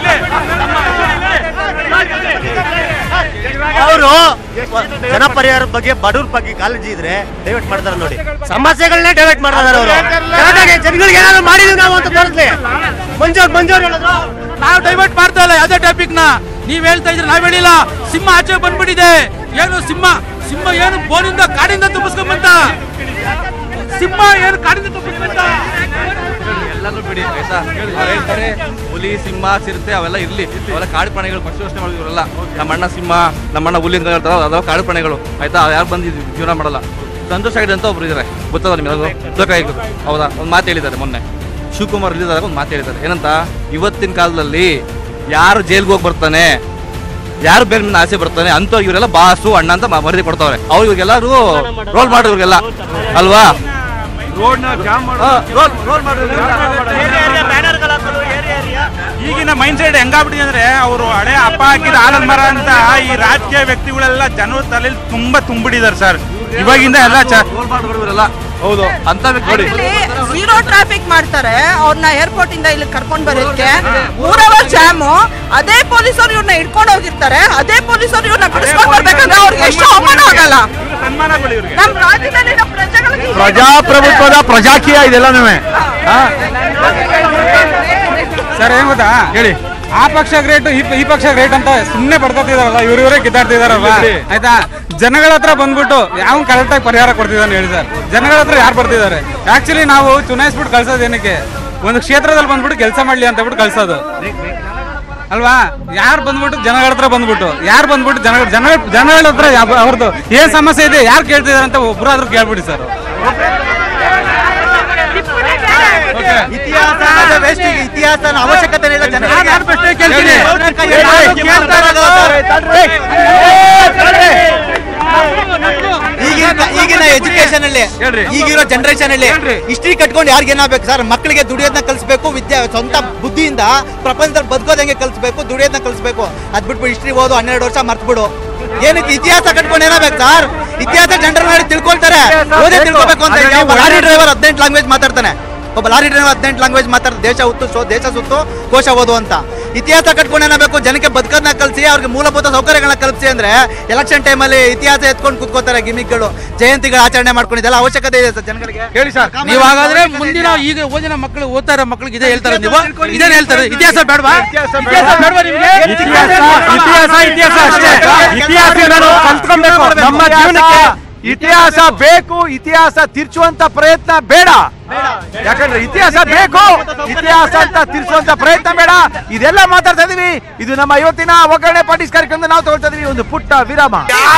ಅವರು ಜನ ಪರಿಹಾರದ ಬಗ್ಗೆ ಬಡವ್ರ ಬಗ್ಗೆ ಕಾಳಜಿ ಇದ್ರೆ ಡೈವರ್ಟ್ ಮಾಡ್ತಾರೆ ನೋಡಿ ಸಮಸ್ಯೆಗಳನ್ನೇ ಡೈವರ್ಟ್ ಮಾಡ್ತಾರೆ ಅವರು ಜನಗಳಿಗೆ ಏನಾದ್ರು ಮಾಡಿದೀವಿ ನಾವು ಅಂತ ತೋರಿಸ್ಲಿ ಮಂಜೂರ್ ಮಂಜೂರ್ ಹೇಳಿದ್ರು ನಾವು ಡೈವರ್ಟ್ ಮಾಡ್ತಾ ಇಲ್ಲ ಯಾವ್ದೇ ಟಾಪಿಕ್ ನ ನೀವ್ ಹೇಳ್ತಾ ಇದ್ರೆ ನಾವ್ ಹೇಳಿಲ್ಲ ಸಿಂಹ ಆಚೆ ಬಂದ್ಬಿಟ್ಟಿದೆ ಏನು ಸಿಂಹ ಸಿಂಹ ಏನು ಬೋನಿಂದ ಕಾಡಿಂದ ತುಂಬಿಸ್ಕೊಂಡ್ ಬಂತ ಸಿಂಹ ಏನು ಕಾಡಿಂದ ತುಂಬಿಸ್ಕೊಂಡ್ ಎಲ್ಲಾನು ಬಿಡಿ ಆಯ್ತಾ ಅವ್ರು ಹೇಳ್ತಾರೆ ಹುಲಿ ಸಿಂಹ ಚಿರತೆ ಅವೆಲ್ಲ ಇರ್ಲಿ ಅವೆಲ್ಲ ಕಾಡು ಪ್ರಾಣಿಗಳು ಪಕ್ಷಿ ಯೋಚನೆ ಮಾಡಿದ್ರಲ್ಲ ನಮ್ಮ ಅಣ್ಣ ಸಿಂಹ ನಮ್ಮ ಅಣ್ಣ ಹುಲಿ ಅಂತ ಹೇಳ್ತಾರ ಅದಾವ ಕಾಡು ಪ್ರಾಣಿಗಳು ಆಯ್ತಾ ಯಾರು ಬಂದು ಜೀವನ ಮಾಡಲ್ಲ ಸಂತೋಷ ಆಗಿದೆ ಅಂತ ಒಬ್ರು ಇದ್ದಾರೆ ಗೊತ್ತದ ನಿಮಗೆ ಬೇಕಾಗಿತ್ತು ಹೌದಾ ಒಂದು ಮಾತು ಹೇಳಿದ್ದಾರೆ ಮೊನ್ನೆ ಶಿವಕುಮಾರ್ ರಿಲೀಸ್ ಆದಾಗ ಒಂದು ಮಾತು ಹೇಳಿದ್ದಾರೆ ಏನಂತ ಇವತ್ತಿನ ಕಾಲದಲ್ಲಿ ಯಾರು ಜೈಲ್ಗೆ ಹೋಗಿ ಬರ್ತಾನೆ ಯಾರು ಬೇರೆ ನನ್ನ ಆಸೆ ಬರ್ತಾನೆ ಅಂತ ಇವರೆಲ್ಲ ಬಾಸು ಅಣ್ಣ ಅಂತ ಮ- ಮರ್ಯಾದೆ ಕೊಡ್ತಾವ್ರೆ ಅವ್ರು ಇವ್ರಿಗೆಲ್ಲರೂ ರೋಲ್ ಮಾಡೋರು ಇವ್ರಿಗೆಲ್ಲ ಅಲ್ವಾ ರೋಲ್ ರೋಲ್ ಈಗಿನ ಮೈಂಡ್ ಸೆಟ್ ಹೆಂಗಾಗ್ಬಿಟ್ಟಿದೆ ಅಂದ್ರೆ ಅವರು ಹಳೆ ಅಪ್ಪ ಹಾಕಿದ ಆಲದ ಮರ ಅಂತ ಈ ರಾಜಕೀಯ ವ್ಯಕ್ತಿಗಳೆಲ್ಲ ಜನರ ತಲೆಯಲ್ಲಿ ತುಂಬಾ ತುಂಬಿಡಿದಾರೆ ಸರ್ ಇವಾಗಿಂದ ಎಲ್ಲ ಚ- ಹೌದು ಅಂತ ವ್ಯಕ್ತಿ ನೋಡಿ ಝೀರೋ ಟ್ರಾಫಿಕ್ ಮಾಡ್ತಾರೆ ಅವ್ರನ್ನ ಏರ್ಪೋರ್ಟ್ ಇಂದ ಇಲ್ಲಿ ಕರ್ಕೊಂಡ್ ಬರೋದಕ್ಕೆ ಮೂರ್ ಅವರ್ ಜಾಮು ಅದೇ ಪೊಲೀಸರು ಇವ್ರನ್ನ ಹಿಡ್ಕೊಂಡು ಹೋಗಿರ್ತಾರೆ ಅದೇ ಪೊಲೀಸರು ಇವ್ರನ್ನ ಬಿಡಿಸ್ಕೊಂಡು ಬರ್ಬೇಕಂದ್ರೆ ಅವ್ರಿಗೆ ಎಷ್ಟು ಅವಮಾನ ಆಗಲ್ಲ ನಮ್ ರಾಜ್ಯದಲ್ಲಿ ನಮ್ಮ ಪ್ರಜೆಗಳಿಗೆ ಪ್ರಜಾಪ್ರಭುತ್ವದ ಪ್ರಜಾಕೀಯ ಇದೆಲ್ಲನೂ ಸರ್ ಏನ್ ಗೊತ್ತಾ ಹೇಳಿ ಆ ಪಕ್ಷ ಗ್ರೇಟ್ ಈ ಪಕ್ಷ ಗ್ರೇಟ್ ಅಂತ ಸುಮ್ಮನೆ ಬಡ್ಕೊತಿದಾರಲ್ಲ ಇವ್ರ ಇವರೇ ಕಿತ್ತಾಡ್ತಿದಾರಲ್ಲ ಆಯ್ತಾ ಜನಗಳ ಹತ್ರ ಬಂದ್ಬಿಟ್ಟು ಯಾವ ಕರೆಕ್ಟ್ ಆಗಿ ಪರಿಹಾರ ಕೊಡ್ತಿದ್ದಾನೆ ಹೇಳಿ ಸರ್ ಜನಗಳ ಹತ್ರ ಯಾರು ಬರ್ತಿದ್ದಾರೆ ಆಕ್ಚುಲಿ ನಾವು ಚುನಾಯಿಸ್ಬಿಟ್ಟು ಕಳ್ಸೋದು ಏನಕ್ಕೆ ಒಂದು ಕ್ಷೇತ್ರದಲ್ಲಿ ಬಂದ್ಬಿಟ್ಟು ಕೆಲಸ ಮಾಡ್ಲಿ ಅಂತ ಬಿಟ್ಟು ಕಳ್ಸೋದು ಅಲ್ವಾ ಯಾರು ಬಂದ್ಬಿಟ್ಟು ಜನಗಳ ಹತ್ರ ಬಂದ್ಬಿಟ್ಟು ಯಾರು ಬಂದ್ಬಿಟ್ಟು ಜನ ಜನ ಜನಗಳ ಹತ್ರ ಯಾವ- ಅವ್ರದ್ದು ಏನ್ ಸಮಸ್ಯೆ ಇದೆ ಯಾರು ಕೇಳ್ತಿದಾರೆ ಅಂತ ಒಬ್ರಾದ್ರೂ ಕೇಳ್ಬಿಡಿ ಸರ್ ಇತಿಹಾಸ ಅನ್ನೋದು waste ಈಗ ಇತಿಹಾಸನ ಅವಶ್ಯಕತೆ ಇಲ್ಲ ಜನಗಳಿಗೆ ನಾನು ಪ್ರಶ್ನೆ ಕೇಳ್ತೀನಿ. ಈಗಿನ ಈಗಿನ ಎಜುಕೇಶನ್ ಅಲ್ಲಿ ಈಗಿರೋ ಜನರೇಷನ್ ಅಲ್ಲಿ ಹಿಸ್ಟ್ರಿ ಕಟ್ಕೊಂಡು ಯಾರಿಗೆ ಏನಾಗಬೇಕು ಸರ್ ಮಕ್ಕಳಿಗೆ ದುಡಿಯೋದನ್ನ ಕಲಿಸ್ಬೇಕು ವಿದ್ಯಾ ಸ್ವಂತ ಬುದ್ಧಿಯಿಂದ ಪ್ರಪಂಚದಲ್ಲಿ ಬದುಕೋದ್ ಹೆಂಗೆ ಕಲಿಸ್ಬೇಕು ದುಡಿಯೋದನ್ನ ಕಲಿಸ್ಬೇಕು ಅದ್ ಬಿಟ್ಬಿಟ್ಟು ಹಿಸ್ಟ್ರಿ ಓದು ಹನ್ನೆರಡು ವರ್ಷ ಮರ್ತ್ಬಿಡು ಏನಕ್ಕೆ ಇತಿಹಾಸ ಕಟ್ಕೊಂಡು ಏನಾಗಬೇಕು ಸರ್ ಇತಿಹಾಸ ಜನರಲ್ ಮಾಡಿ ತಿಳ್ಕೊಳ್ತಾರೆ ಓದೇ ತಿಳ್ಕೊಬೇಕು ಅಂತ ಇದೆ. ಒಬ್ಬ ಲಾರಿ ಡ್ರೈವರ್ ಹದಿನೆಂಟು ಲ್ಯಾಂಗ್ವೇಜ್ ಮಾತಾಡ್ತಾನೆ ಒಬ್ಬ ಲಾರಿ ಡ್ರೈವರ್ ಹದಿನೆಂಟು ಲ್ಯಾಂಗ್ವೇಜ್ ಮಾತಾಡ್ತಾರೆ ದೇಶ ಹುತ್ತು ಸೊ ದೇಶ ಸುತ್ತು ಕೋಶ ಓದು ಅಂತ ಇತಿಹಾಸ ಕಟ್ಕೊಂಡು ಏನಾಗಬೇಕು ಜನಕ್ಕೆ ಬದುಕೋದನ್ನ ಕಲಿಸಿ ಅವ್ರಿಗೆ ಮೂಲಭೂತ ಸೌಕರ್ಯಗಳನ್ನ ಕಲ್ಪಿಸಿ ಅಂದ್ರೆ ಎಲೆಕ್ಷನ್ ಟೈಮಲ್ಲಿ ಇತಿಹಾಸ ಎತ್ಕೊಂಡು ಕುತ್ಕೋತಾರೆ ಗಿಮಿಕ್ಗಳು ಜಯಂತಿಗಳ ಆಚರಣೆ ಮಾಡ್ಕೊಂಡಿದ್ದೆಲ್ಲ ಅವಶ್ಯಕತೆ ಇದೆ ಸರ್ ಜನಗಳಿಗೆ ಹೇಳಿ ಸರ್ ನೀವು ಹಾಗಾದ್ರೆ ಮುಂದಿನ ಈಗ ಓದಿನ ಮಕ್ಕಳು ಓದ್ತಾ ಇರೋ ಮಕ್ಕಳಿಗೆ ಇದೇ ಹೇಳ್ತಾರೆ ನೀವು ಇದೇನ್ ಹೇಳ್ತಾರೆ ಇತಿಹಾಸ ಬೇಡವಾ ಇತಿಹಾಸ ಬೇಡವಾ ನಿಮಗೆ ಇತಿಹಾಸ ಇತಿಹಾಸ ಇತಿಹಾಸ ಅಷ್ಟೇ ಇತಿಹಾಸದಿಂದ ನಾವು ಕಲ್ತ್ಕೊಬೇಕು ನಮ್ಮ ಜೀವನಕ್ಕೆ ಇತಿಹಾಸ ಬೇಕು ಇತಿಹಾಸ ತಿರ್ಚುವಂತ ಪ್ರಯತ್ನ ಬೇಡ ಯಾಕಂದ್ರೆ ಇತಿಹಾಸ ಬೇಕು ಇತಿಹಾಸ ಅಂತ ತಿರ್ಸುವಂತ ಪ್ರಯತ್ನ ಬೇಡ ಇದೆಲ್ಲ ಮಾತಾಡ್ತಾ ಇದೀವಿ ಇದು ನಮ್ಮ ಇವತ್ತಿನ ಒಗ್ಗರಣೆ ಪಾರ್ಟಿಸ್ ಕಾರ್ಯಕ್ರಮದ ನಾವು ತಗೊಳ್ತಾ ಇದೀವಿ ಒಂದು ಪುಟ್ಟ ವಿರಾಮ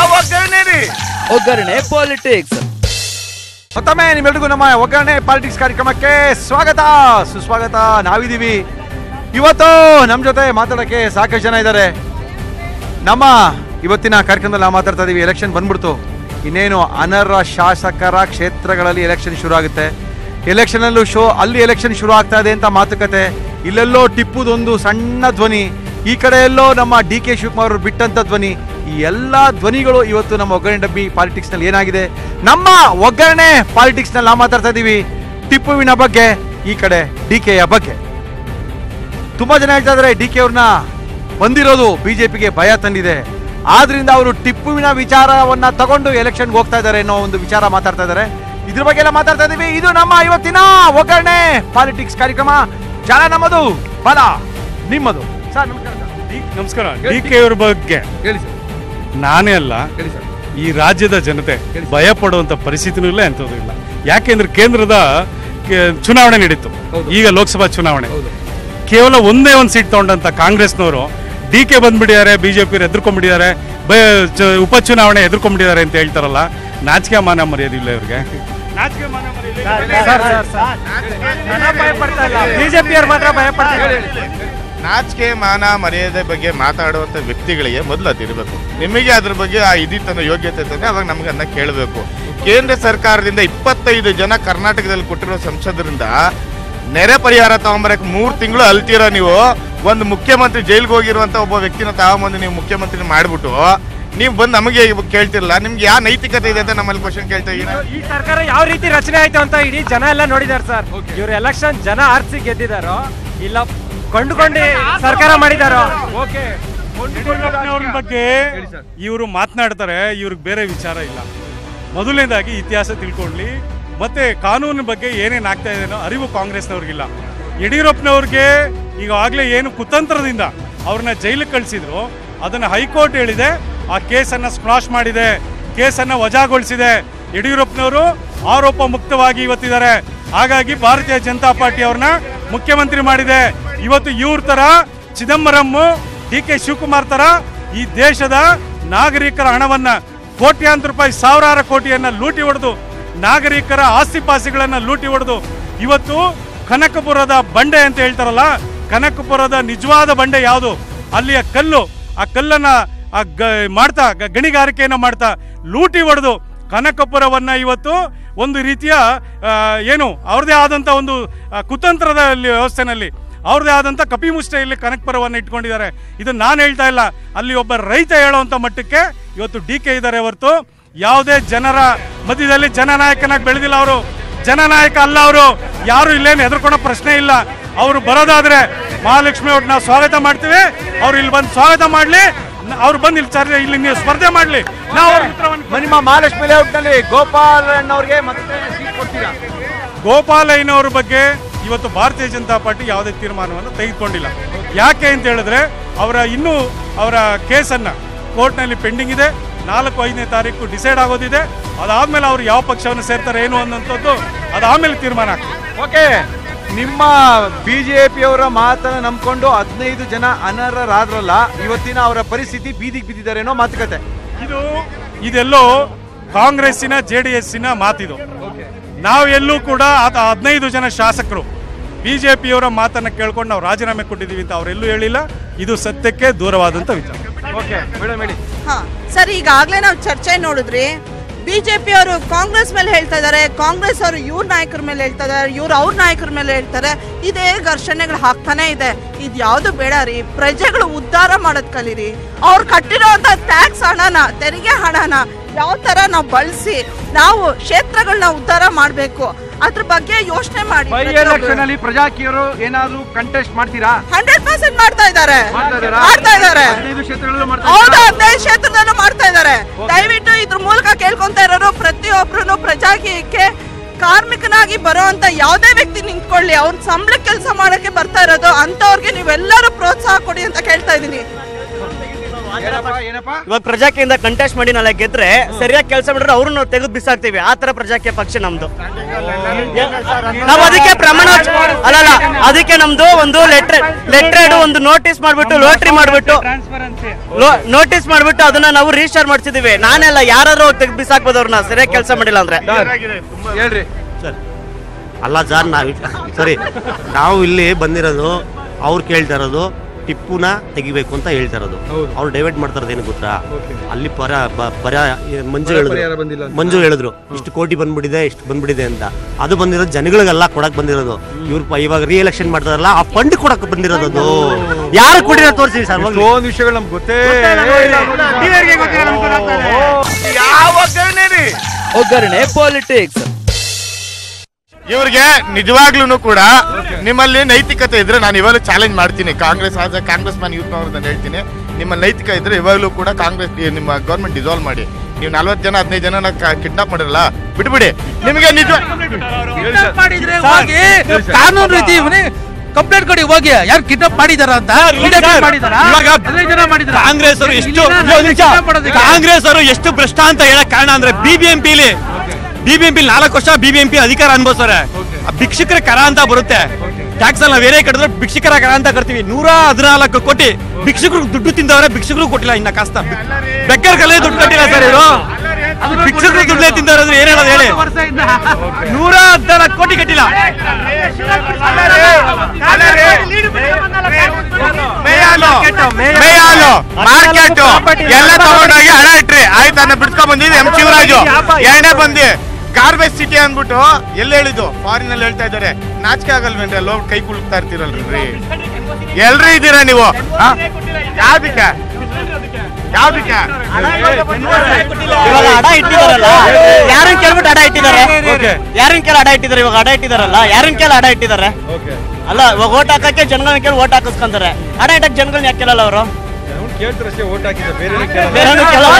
ಒಗ್ಗರಣೆ ಪಾಲಿಟಿಕ್ಸ್ ಮತ್ತೊಮ್ಮೆ ನಿಮ್ಮೆಲ್ರಿಗೂ ನಮ್ಮ ಒಗ್ಗರಣೆ ಪಾಲಿಟಿಕ್ಸ್ ಕಾರ್ಯಕ್ರಮಕ್ಕೆ ಸ್ವಾಗತ ಸುಸ್ವಾಗತ ನಾವಿದೀವಿ ಇವತ್ತು ನಮ್ಮ ಜೊತೆ ಮಾತಾಡೋಕ್ಕೆ ಸಾಕಷ್ಟು ಜನ ಇದ್ದಾರೆ ನಮ್ಮ ಇವತ್ತಿನ ಕಾರ್ಯಕ್ರಮದಲ್ಲಿ ನಾವು ಮಾತಾಡ್ತಾ ಇದೀವಿ ಎಲೆಕ್ಷನ್ ಬಂದ್ಬಿಡ್ತು ಇನ್ನೇನು ಅನರ್ಹ ಶಾಸಕರ ಕ್ಷೇತ್ರಗಳಲ್ಲಿ ಎಲೆಕ್ಷನ್ ಶುರು ಆಗುತ್ತೆ ಎಲೆಕ್ಷನಲ್ಲೂ ಶೋ ಅಲ್ಲಿ ಎಲೆಕ್ಷನ್ ಶುರು ಆಗ್ತಾ ಇದೆ ಅಂತ ಮಾತುಕತೆ ಇಲ್ಲೆಲ್ಲೋ ಟಿಪ್ಪುದೊಂದು ಸಣ್ಣ ಧ್ವನಿ ಈ ಕಡೆ ಎಲ್ಲೋ ನಮ್ಮ ಡಿ ಕೆ ಶಿವಕುಮಾರ್ ಅವರು ಬಿಟ್ಟಂತ ಧ್ವನಿ ಈ ಎಲ್ಲ ಧ್ವನಿಗಳು ಇವತ್ತು ನಮ್ಮ ಒಗ್ಗರಣೆ ಡಬ್ಬಿ ಪಾಲಿಟಿಕ್ಸ್ ನಲ್ಲಿ ಏನಾಗಿದೆ ನಮ್ಮ ಒಗ್ಗರಣೆ ಪಾಲಿಟಿಕ್ಸ್ ನಲ್ಲಿ ನಾವು ಮಾತಾಡ್ತಾ ಇದೀವಿ ಟಿಪ್ಪುವಿನ ಬಗ್ಗೆ ಈ ಕಡೆ ಡಿ ಕೆಯ ಬಗ್ಗೆ ತುಂಬಾ ಜನ ಹೇಳ್ತಾ ಇದ್ದಾರೆ ಡಿ ಕೆ ಅವ್ರನ್ನ ಬಂದಿರೋದು ಬಿಜೆಪಿಗೆ ಭಯ ತಂದಿದೆ ಆದ್ರಿಂದ ಅವರು ಟಿಪ್ಪುವಿನ ವಿಚಾರವನ್ನ ತಗೊಂಡು ಎಲೆಕ್ಷನ್ಗೆ ಹೋಗ್ತಾ ಇದ್ದಾರೆ ಅನ್ನೋ ಒಂದು ವಿಚಾರ ಮಾತಾಡ್ತಾ ಇದ್ದಾರೆ ಇದ್ರ ಬಗ್ಗೆ ಎಲ್ಲ ಮಾತಾಡ್ತಾ ಇದೀವಿ ಇದು ನಮ್ಮ ಇವತ್ತಿನ ಒಗ್ಗರಣೆ ಪಾಲಿಟಿಕ್ಸ್ ಕಾರ್ಯಕ್ರಮ ಜನ ನಮ್ಮದು ಬಲ ನಿಮ್ಮದು ಸರ್ ನಮಸ್ಕಾರ ಸರ್. ನಮಸ್ಕಾರ ಡಿ ಕೆ ಅವ್ರ ಬಗ್ಗೆ ಹೇಳಿ ಸರ್ ನಾನೇ ಅಲ್ಲ ಹೇಳಿ ಸರ್ ಈ ರಾಜ್ಯದ ಜನತೆ ಭಯ ಪಡುವಂತ ಪರಿಸ್ಥಿತಿನೂ ಇಲ್ಲ ಎಂಥದ್ದು ಇಲ್ಲ ಯಾಕೆಂದ್ರೆ ಕೇಂದ್ರದ ಕೆ- ಚುನಾವಣೆ ನಡೀತು ಈಗ ಲೋಕಸಭಾ ಚುನಾವಣೆ ಕೇವಲ ಒಂದೇ ಒಂದು ಸೀಟ್ ತಗೊಂಡಂತ ಕಾಂಗ್ರೆಸ್ನವರು ಡಿ ಕೆ ಬಂದ್ಬಿಟ್ಟಿದ್ದಾರೆ ಬಿಜೆಪಿ ಎದುರ್ಕೊಂಡ್ಬಿಟ್ಟಿದ್ದಾರೆ ಬ- ಚ- ಉಪಚುನಾವಣೆ ಎದುರ್ಕೊಂಡ್ಬಿಟ್ಟಿದ್ದಾರೆ ಅಂತ ಹೇಳ್ತಾರಲ್ಲ ನಾಚಿಕೆ ಮಾನ ಮರ್ಯಾದಿಲ್ಲ ಇವ್ರಿಗೆ ನಾಚಿಕೆ ಮಾನ ಬಿಜೆಪಿ ಅವ್ರು ಮಾತ್ರ ಭಯ ಪಡ್ತಾರೆ ನಾಚಿಕೆ ಮಾನ ಮರ್ಯಾದೆ ಬಗ್ಗೆ ಮಾತಾಡುವಂತ ವ್ಯಕ್ತಿಗಳಿಗೆ ಮೊದಲು ಅದಿರಬೇಕು ನಿಮಗೆ ಅದ್ರ ಬಗ್ಗೆ ಆ ಇದಿತ್ತನ್ನೋ ಯೋಗ್ಯತೆ ಇತ್ತಂದ್ರೆ ಅವಾಗ ನಮ್ಗೆ ಅದನ್ನ ಕೇಳಬೇಕು ಕೇಂದ್ರ ಸರ್ಕಾರದಿಂದ ಇಪ್ಪತ್ತೈದು ಜನ ಕರ್ನಾಟಕದಲ್ಲಿ ಕೊಟ್ಟಿರೋ ಸಂಸದರಿಂದ ನೆರೆ ಪರಿಹಾರ ತಗೊಂಬರಕ್ ಮೂರ್ ತಿಂಗಳು ಅಲ್ತೀರೋ ನೀವು ಒಂದು ಮುಖ್ಯಮಂತ್ರಿ ಜೈಲ್ಗೆ ಹೋಗಿರುವಂತ ಒಬ್ಬ ವ್ಯಕ್ತಿನ ತಗೊಂಬಂದು ನೀವು ಮುಖ್ಯಮಂತ್ರಿ ಮಾಡ್ಬಿಟ್ಟು ನೀವು ಬಂದು ನಮಗೆ ಕೇಳ್ತಿರಲ್ಲ ನಿಮ್ಗೆ ಯಾವ ನೈತಿಕತೆ ಇದೆ ಅಂತ ನಮ್ಮಲ್ಲಿ ಕ್ವಶನ್ ಕೇಳ್ತಾ ಇದ್ದೀರಾ ಈ ಸರ್ಕಾರ ಯಾವ ರೀತಿ ರಚನೆ ಆಯ್ತು ಅಂತ ಇಡೀ ಜನ ಎಲ್ಲ ನೋಡಿದಾರೆ ಸರ್ ಇವ್ರ ಎಲೆಕ್ಷನ್ ಜನ ಆರ್ಸಿ ಗೆದ್ದಿದಾರೋ ಇಲ್ಲ ಕೊಂಡುಕೊಂಡು ಸರ್ಕಾರ ಮಾಡಿದಾರೋ ಓಕೆ ಯಡಿಯೂರಪ್ಪನವ್ರ ಬಗ್ಗೆ ಇವರು ಮಾತನಾಡ್ತಾರೆ ಇವ್ರಿಗೆ ಬೇರೆ ವಿಚಾರ ಇಲ್ಲ ಮೊದಲನೇದಾಗಿ ಇತಿಹಾಸ ತಿಳ್ಕೊಳ್ಳಿ ಮತ್ತೆ ಕಾನೂನಿನ ಬಗ್ಗೆ ಏನೇನು ಆಗ್ತಾ ಇದೆ ಅನ್ನೋ ಅರಿವು ಕಾಂಗ್ರೆಸ್ನವ್ರಿಗಿಲ್ಲ ಯಡಿಯೂರಪ್ಪನವ್ರಿಗೆ ಈಗ ಆಗ್ಲೇ ಏನು ಕುತಂತ್ರದಿಂದ ಅವ್ರನ್ನ ಜೈಲಿಗೆ ಕಳಿಸಿದ್ರು ಅದನ್ನ ಹೈಕೋರ್ಟ್ ಹೇಳಿದೆ ಆ ಕೇಸನ್ನ ಸ್ಕ್ವಾಶ್ ಮಾಡಿದೆ ಕೇಸನ್ನ ವಜಾಗೊಳಿಸಿದೆ ಯಡಿಯೂರಪ್ಪನವರು ಆರೋಪ ಮುಕ್ತವಾಗಿ ಇವತ್ತಿದ್ದಾರೆ ಹಾಗಾಗಿ ಭಾರತೀಯ ಜನತಾ ಪಾರ್ಟಿ ಅವ್ರನ್ನ ಮುಖ್ಯಮಂತ್ರಿ ಮಾಡಿದೆ ಇವತ್ತು ಇವ್ರ ತರ ಚಿದಂಬರಂ ಡಿ ಕೆ ಶಿವಕುಮಾರ್ ತರ ಈ ದೇಶದ ನಾಗರಿಕರ ಹಣವನ್ನ ಕೋಟ್ಯಾಂತರ ರೂಪಾಯಿ ಸಾವಿರಾರು ಕೋಟಿಯನ್ನ ಲೂಟಿ ಹೊಡೆದು ನಾಗರಿಕರ ಆಸ್ತಿಪಾಸ್ತಿಗಳನ್ನ ಲೂಟಿ ಹೊಡೆದು ಇವತ್ತು ಕನಕಪುರದ ಬಂಡೆ ಅಂತ ಹೇಳ್ತಾರಲ್ಲ ಕನಕಪುರದ ನಿಜವಾದ ಬಂಡೆ ಯಾವುದು ಅಲ್ಲಿಯ ಕಲ್ಲು ಆ ಕಲ್ಲನ್ನ ಆ ಗ- ಮಾಡ್ತಾ ಗ- ಗಣಿಗಾರಿಕೆಯನ್ನ ಮಾಡ್ತಾ ಲೂಟಿ ಹೊಡೆದು ಕನಕಪುರವನ್ನ ಇವತ್ತು ಒಂದು ರೀತಿಯ ಆ, ಏನು ಅವ್ರದೇ ಆದಂಥ ಒಂದು ಆ, ಕುತಂತ್ರದ ಅಲ್ಲಿ ವ್ಯವಸ್ಥೆನಲ್ಲಿ ಅವ್ರದೇ ಆದಂಥ ಕಪಿಮುಷ್ಟಿಯಲ್ಲಿ ಕನಕಪುರವನ್ನು ಇಟ್ಕೊಂಡಿದ್ದಾರೆ ಇದು ನಾನು ಹೇಳ್ತಾ ಇಲ್ಲ ಅಲ್ಲಿ ಒಬ್ಬ ರೈತ ಹೇಳುವಂಥ ಮಟ್ಟಕ್ಕೆ ಇವತ್ತು ಡಿ ಕೆ ಇದ್ದಾರೆ ಹೊರತು ಯಾವುದೇ ಜನರ ಮಧ್ಯದಲ್ಲಿ ಜನನಾಯಕನಾಗಿ ಬೆಳೆದಿಲ್ಲ ಅವರು ಜನನಾಯಕ ಅಲ್ಲ ಅವರು ಯಾರು ಇಲ್ಲೇನು ಹೆದರ್ಕೊಳೋ ಪ್ರಶ್ನೆ ಇಲ್ಲ ಅವರು ಬರೋದಾದ್ರೆ ಮಹಾಲಕ್ಷ್ಮಿ ಅವ್ರನ್ನ ನಾವು ಸ್ವಾಗತ ಮಾಡ್ತೀವಿ ಅವ್ರು ಇಲ್ಲಿ ಬಂದು ಸ್ವಾಗತ ಮಾಡಲಿ ಅವ್ರು ಬಂದು ಇಲ್ಲಿ ಚರ್ಚೆ ಇಲ್ಲಿ ನೀವು ಸ್ಪರ್ಧೆ ಮಾಡಲಿ ನಾವು ಅವ್ರ ಉತ್ತರವನ್ನು ನಿಮ್ಮ ಮಹಾಲಕ್ಷ್ಮಿ ಲೇಔಟ್ ನಲ್ಲಿ ಗೋಪಾಲಣ್ಣ ಅವ್ರಿಗೆ ಮತ್ತೆ ಸೀಟ್ ಕೊಡ್ತೀರಾ ಗೋಪಾಲಯ್ಯನವ್ರ ಬಗ್ಗೆ ಇವತ್ತು ಭಾರತೀಯ ಜನತಾ ಪಾರ್ಟಿ ಯಾವುದೇ ತೀರ್ಮಾನವನ್ನು ತೆಗೆದುಕೊಂಡಿಲ್ಲ ಯಾಕೆ ಅಂತ ಹೇಳಿದ್ರೆ ಅವರ ಇನ್ನೂ ಅವರ ಕೇಸನ್ನ ಕೋರ್ಟ್ನಲ್ಲಿ ಪೆಂಡಿಂಗ್ ಇದೆ ನಾಲ್ಕು ಐದನೇ ತಾರೀಕು ಡಿಸೈಡ್ ಆಗೋದಿದೆ ಅದಾದ್ಮೇಲೆ ಅವ್ರು ಯಾವ ಪಕ್ಷವನ್ನು ಸೇರ್ತಾರೆ ಏನು ಅನ್ನೋಂಥದ್ದು ಅದಾದ್ಮೇಲೆ ತೀರ್ಮಾನ ಆಗ್ತದೆ ಓಕೆ ನಿಮ್ಮ ಬಿಜೆಪಿ ಅವರ ಮಾತನ್ನ ನಂಬ್ಕೊಂಡು ಹದಿನೈದು ಜನ ಅನರ್ಹರಾದ್ರಲ್ಲ ಇವತ್ತಿನ ಅವರ ಪರಿಸ್ಥಿತಿ ಬೀದಿಗೆ ಬಿದ್ದಿದ್ದಾರೆ ಅನ್ನೋ ಮಾತುಕತೆ ಇದು ಇದೆಲ್ಲೋ ಕಾಂಗ್ರೆಸ್ಸಿನ ಜೆ ಡಿ ಎಸ್ಸಿನ ಮಾತಿದು ನಾವು ಎಲ್ಲೂ ಕೂಡ ಆತ ಹದಿನೈದು ಜನ ಶಾಸಕರು ಬಿಜೆಪಿಯವರ ಮಾತನ್ನ ಕೇಳ್ಕೊಂಡು ನಾವು ರಾಜೀನಾಮೆ ಕೊಟ್ಟಿದ್ದೀವಿ ಅಂತ ಅವರೆಲ್ಲೂ ಹೇಳಿಲ್ಲ ಇದು ಸತ್ಯಕ್ಕೆ ದೂರವಾದಂಥ ವಿಚಾರ ಓಕೆ ಮೇಡಮ್ ಹೇಳಿ ಹಾ ಸರ್ ಈಗಾಗಲೇ ನಾವು ಚರ್ಚೆ ನೋಡಿದ್ರಿ ಬಿಜೆಪಿ ಅವರು ಕಾಂಗ್ರೆಸ್ ಮೇಲೆ ಹೇಳ್ತಾ ಇದ್ದಾರೆ ಕಾಂಗ್ರೆಸ್ ಅವರು ಇವ್ರ ನಾಯಕರ ಮೇಲೆ ಹೇಳ್ತಾ ಇದ್ದಾರೆ ಇವ್ರು ಅವ್ರ ನಾಯಕರ ಮೇಲೆ ಹೇಳ್ತಾರೆ ಇದೇ ಘರ್ಷಣೆಗಳು ಹಾಕ್ತಾನೆ ಇದೆ ಇದು ಯಾವುದು ಬೇಡ ರೀ ಪ್ರಜೆಗಳು ಉದ್ಧಾರ ಮಾಡೋದ್ ಕಲೀರಿ ಅವ್ರು ಕಟ್ಟಿರೋಂಥ ಟ್ಯಾಕ್ಸ್ ಹಣನ ತೆರಿಗೆ ಹಣನ ಯಾವ ತರ ನಾವು ಬಳಸಿ ನಾವು ಕ್ಷೇತ್ರಗಳನ್ನ ಉದ್ಧಾರ ಮಾಡಬೇಕು ಅದ್ರ ಬಗ್ಗೆ ಯೋಚನೆ ಮಾಡಿ ಬೈ ಎಲೆಕ್ಷನ್ ಅಲ್ಲಿ ಪ್ರಜಾಕಿಯರು ಏನಾದ್ರು ಕಂಟೆಸ್ಟ್ ಮಾಡ್ತೀರಾ ಹಂಡ್ರೆಡ್ ಪರ್ಸೆಂಟ್ ಮಾಡ್ತಾ ಇದ್ದಾರೆ ಮಾಡ್ತಾ ಇದ್ದಾರಾ? ಮಾಡ್ತಾ ಇದ್ದಾರೆ ಹದಿನೈದು ಕ್ಷೇತ್ರಗಳಲ್ಲೂ ಮಾಡ್ತಾ ಹೌದು ಇದ್ದಾರಾ? ಹದಿನೈದು ಕ್ಷೇತ್ರದಲ್ಲೂ ಮಾಡ್ತಾ ಇದ್ದಾರೆ ದಯವಿಟ್ಟು ಇದ್ರ ಮೂಲಕ ಕೇಳ್ಕೊಂತ ಇರೋರು ಪ್ರತಿಯೊಬ್ರು ಪ್ರಜಾಕೀಯಕ್ಕೆ ಕಾರ್ಮಿಕನಾಗಿ ಬರುವಂತ ಯಾವುದೇ ವ್ಯಕ್ತಿ ನಿಂತ್ಕೊಳ್ಳಿ ಅವ್ರ ಸಂಬಳ ಕೆಲಸ ಮಾಡಕ್ಕೆ ಬರ್ತಾ ಇರೋದು ಅಂತವ್ರಿಗೆ ನೀವೆಲ್ಲರೂ ಪ್ರೋತ್ಸಾಹ ಕೊಡಿ ಅಂತ ಕೇಳ್ತಾ ಇದೀನಿ ಇವಾಗ ಪ್ರಜಾಕಿಯಿಂದ ಕಂಟೆಸ್ಟ್ ಮಾಡಿ ನಾಳೆ ಗೆದ್ರೆ ಸರಿಯಾಗಿ ಕೆಲಸ ಮಾಡಿದ್ರೆ ಅವ್ರನ್ನ ನಾವು ತೆಗೆದು ಬಿಸಾಕ್ತೀವಿ ಆ ತರ ಪ್ರಜಾಕೀಯ ಪಕ್ಷ ನಮ್ದು ನಾವು ಅದಕ್ಕೆ ಪ್ರಮಾಣ ವಚ- ಅಲ್ಲಲ್ಲ ಅದಕ್ಕೆ ನಮ್ದು ಒಂದು ಲೆಟ್ರ್ ಲೆಟ್ರೇಡ್ ಒಂದು ನೋಟಿಸ್ ಮಾಡ್ಬಿಟ್ಟು ಲೋಟ್ರಿ ಮಾಡ್ಬಿಟ್ಟು ನೋಟಿಸ್ ಮಾಡ್ಬಿಟ್ಟು ಅದನ್ನ ನಾವು ರಿಜಿಸ್ಟರ್ ಮಾಡ್ಸಿದೀವಿ ನಾನೆಲ್ಲ ಯಾರಾದ್ರೂ ತೆಗೆದು ಬಿಸಾಕ್ಬೋದು ಅವ್ರನ್ನ ಸರಿಯಾಗಿ ಕೆಲಸ ಮಾಡಿಲ್ಲ ಅಂದ್ರೆ ಹೇಳ್ರಿ ಅಲ್ಲ ಸರ್ ನಾವು ಸರಿ ನಾವು ಇಲ್ಲಿ ಬಂದಿರೋದು ಅವ್ರು ಕೇಳ್ತಾ ಇರೋದು ಟಿಪ್ಪುನ ತೆಗಿಬೇಕು ಅಂತ ಹೇಳ್ತಾ ಇರೋದು ಅವ್ರು ಡೈವರ್ಟ್ ಮಾಡ್ತಾ ಇರೋದು ಏನು ಗೊತ್ತಾ ಅಲ್ಲಿ ಪರ ಬ- ಪರ ಮಂಜು ಪರಿಹಾರ ಬಂದಿಲ್ಲ ಹೇಳಿದ್ರು ಅಂತ. ಮಂಜು ಹೇಳಿದ್ರು ಇಷ್ಟು ಕೋಟಿ ಬಂದ್ಬಿಟ್ಟಿದೆ ಇಷ್ಟು ಬಂದ್ಬಿಟ್ಟಿದೆ ಅಂತ ಅದು ಬಂದಿರೋದು ಜನಗಳಿಗೆಲ್ಲ ಕೊಡಕ್ ಬಂದಿರೋದು ಇವ್ರು ಪ- ಇವಾಗ ರಿ ಎಲೆಕ್ಷನ್ ಮಾಡ್ತಾರಲ್ಲ ಆ ಫಂಡ್ ಕೊಡಕ್ ಬಂದಿರೋದು ಅದು ಯಾರು ಕೊಟ್ಟಿರೋ ತೋರಿಸಿ ಸರ್ ಎಷ್ಟೊಂದು ವಿಷಯಗಳು ನಮ್ಗೆ ಗೊತ್ತೇ ಯಾವ ಒಗ್ಗರಣೆ ರೀ ಒಗ್ಗರಣೆ ಪಾಲಿಟಿಕ್ಸ್ ಇವ್ರಿಗೆ ನಿಜವಾಗ್ಲೂ ಕೂಡ ನಿಮ್ಮಲ್ಲಿ ನೈತಿಕತೆ ಇದ್ರೆ ನಾನು ಇವಾಗಲೂ ಚಾಲೆಂಜ್ ಮಾಡ್ತೀನಿ Congress as a Congress man youth ನಾನು ಹೇಳ್ತೀನಿ ನಿಮ್ಮ ನೈತಿಕ ಇದ್ರೆ ಇವಾಗಲೂ ಕೂಡ ಕಾಂಗ್ರೆಸ್ ಈ ನಿಮ್ಮ ಗೌರ್ಮೆಂಟ್ ಡಿಸಾಲ್ವ್ ಮಾಡಿ ನೀವು ನಲ್ವತ್ತು ಜನ ಹದಿನೈದು ಜನ ಕಿಡ್ನಾಪ್ ಮಾಡಿರಲ್ಲ ಬಿಟ್ಬಿಡಿ ನಿಮಗೆ ನಿಜ ಮಾಡಿದ್ರೆ ಹೋಗಿ ಕಾನೂನು ರೀತಿ ಕಂಪ್ಲೇಂಟ್ ಕೊಡಿ ಹೋಗಿ ಯಾರು ಕಿಡ್ನಾಪ್ ಮಾಡಿದಾರ ಅಂತ ಸರ್, ಮಾಡಿದಾರ ಇವಾಗ ಕಾಂಗ್ರೆಸ್ ಅವರು ಎಷ್ಟು ಒಂದು ನಿಮಿಷ. ಕಾಂಗ್ರೆಸ್ ಅವರು ಎಷ್ಟು ಭ್ರಷ್ಟ ಅಂತ ಹೇಳಕ್ ಕಾರಣ ಅಂದ್ರೆ ಬಿಬಿಎಂಪಿಲಿ ಬಿಬಿಎಂಪಿ ನಾಲ್ಕು ವರ್ಷ ಬಿಬಿಎಂಪಿ ಅಧಿಕಾರ ಅನ್ಭವಿಸ್ತಾರೆ ಭಿಕ್ಷುಕರ ಕರ ಅಂತ ಬರುತ್ತೆ ಟ್ಯಾಕ್ಸ್ ಎಲ್ಲ ಬೇರೆ ಕಟ್ಟಿದ್ರೆ ಭಿಕ್ಷುಕರ ಕರ ಅಂತ ಕಟ್ತೀವಿ ನೂರ ಹದಿನಾಲ್ಕು ಕೋಟಿ ಭಿಕ್ಷುಕರು ದುಡ್ಡು ತಿಂದವ್ರೆ ಭಿಕ್ಷುಕರು ಕೊಟ್ಟಿಲ್ಲ ಇನ್ನ ಕಷ್ಟ ಬೆಕ್ಕರ್ ಕಲೆ ದುಡ್ಡು ಕಟ್ಟಿಲ್ಲ ಸರ್ ಇವರು ಅದು ಭಿಕ್ಷುಕರು ದುಡ್ಡೇ ತಿಂದವ್ರೆ ಅಂದ್ರೆ ಏನ್ ಹೇಳೋದು ಹೇಳಿ ನೂರ ಹದಿನಾಲ್ಕು ಕೋಟಿ ಕಟ್ಟಿಲ್ಲ ಮೇಯಾಲು ಮೇಯಾಲು ಮಾರ್ಕೆಟ್ ಎಲ್ಲ ತಗೊಂಡೋಗಿ ಹಣ ಇಟ್ರಿ ಆಯ್ತು ಅದನ್ನ ಬಿಡ್ಸ್ಕೊಂಡ್ ಬಂದಿದ್ದು ಎಂ ಶಿವರಾಜು ಎರಡನೇ ಬಂದಿ ಗಾರ್ಬೇಜ್ ಸಿಟಿ ಅಂದ್ಬಿಟ್ಟು ಎಲ್ಲಿ ಹೇಳಿದ್ದು ಫಾರಿನ್ ಅಲ್ಲಿ ಹೇಳ್ತಾ ಇದ್ದಾರೆ ನಾಚಿಕೆ ಆಗಲ್ವೇನ್ರಿ ಅಲ್ಲಿ ಹೋಗಿ ಕೈ ಕುಲುಕ್ತಾ ಇರ್ತೀರಲ್ರಿ ಎಲ್ರಿ ಇದ್ದೀರಾ ನೀವು ಹಾ? ಯಾವ್ದಕ್ಕೆ ಯಾವ್ದಕ್ಕೆ ಇವಾಗ ಅಡ ಇಟ್ಟಿದಾರಲ್ಲ ಯಾರನ್ ಕೇಳ್ಬಿಟ್ಟು ಅಡ ಇಟ್ಟಿದ್ದಾರೆ ಯಾರನ್ ಕೇಳಿ ಅಡ ಇಟ್ಟಿದ್ದಾರೆ ಇವಾಗ ಅಡ ಇಟ್ಟಿದಾರಲ್ಲ ಯಾರನ್ ಕೇಳಿ ಅಡ ಇಟ್ಟಿದ್ದಾರೆ ಅಲ್ಲ ಇವಾಗ ಓಟ್ ಹಾಕಕ್ಕೆ ಜನಗಳನ್ನ ಕೇಳಿ ಓಟ್ ಹಾಕಿಸ್ಕೊಂತಾರೆ ಅಡ ಇಟ್ಟಕ್ಕೆ ಜನಗಳನ್ನ ಯಾಕೆ ಕೇಳಲ್ಲ ಅವರು ಕೇಳ್ತಾರಷ್ಟೇ ಓಟ್ ಹಾಕಿದ್ರೆ ಬೇರೆ ಬೇರೆನೂ ಕೇಳಲ್ಲ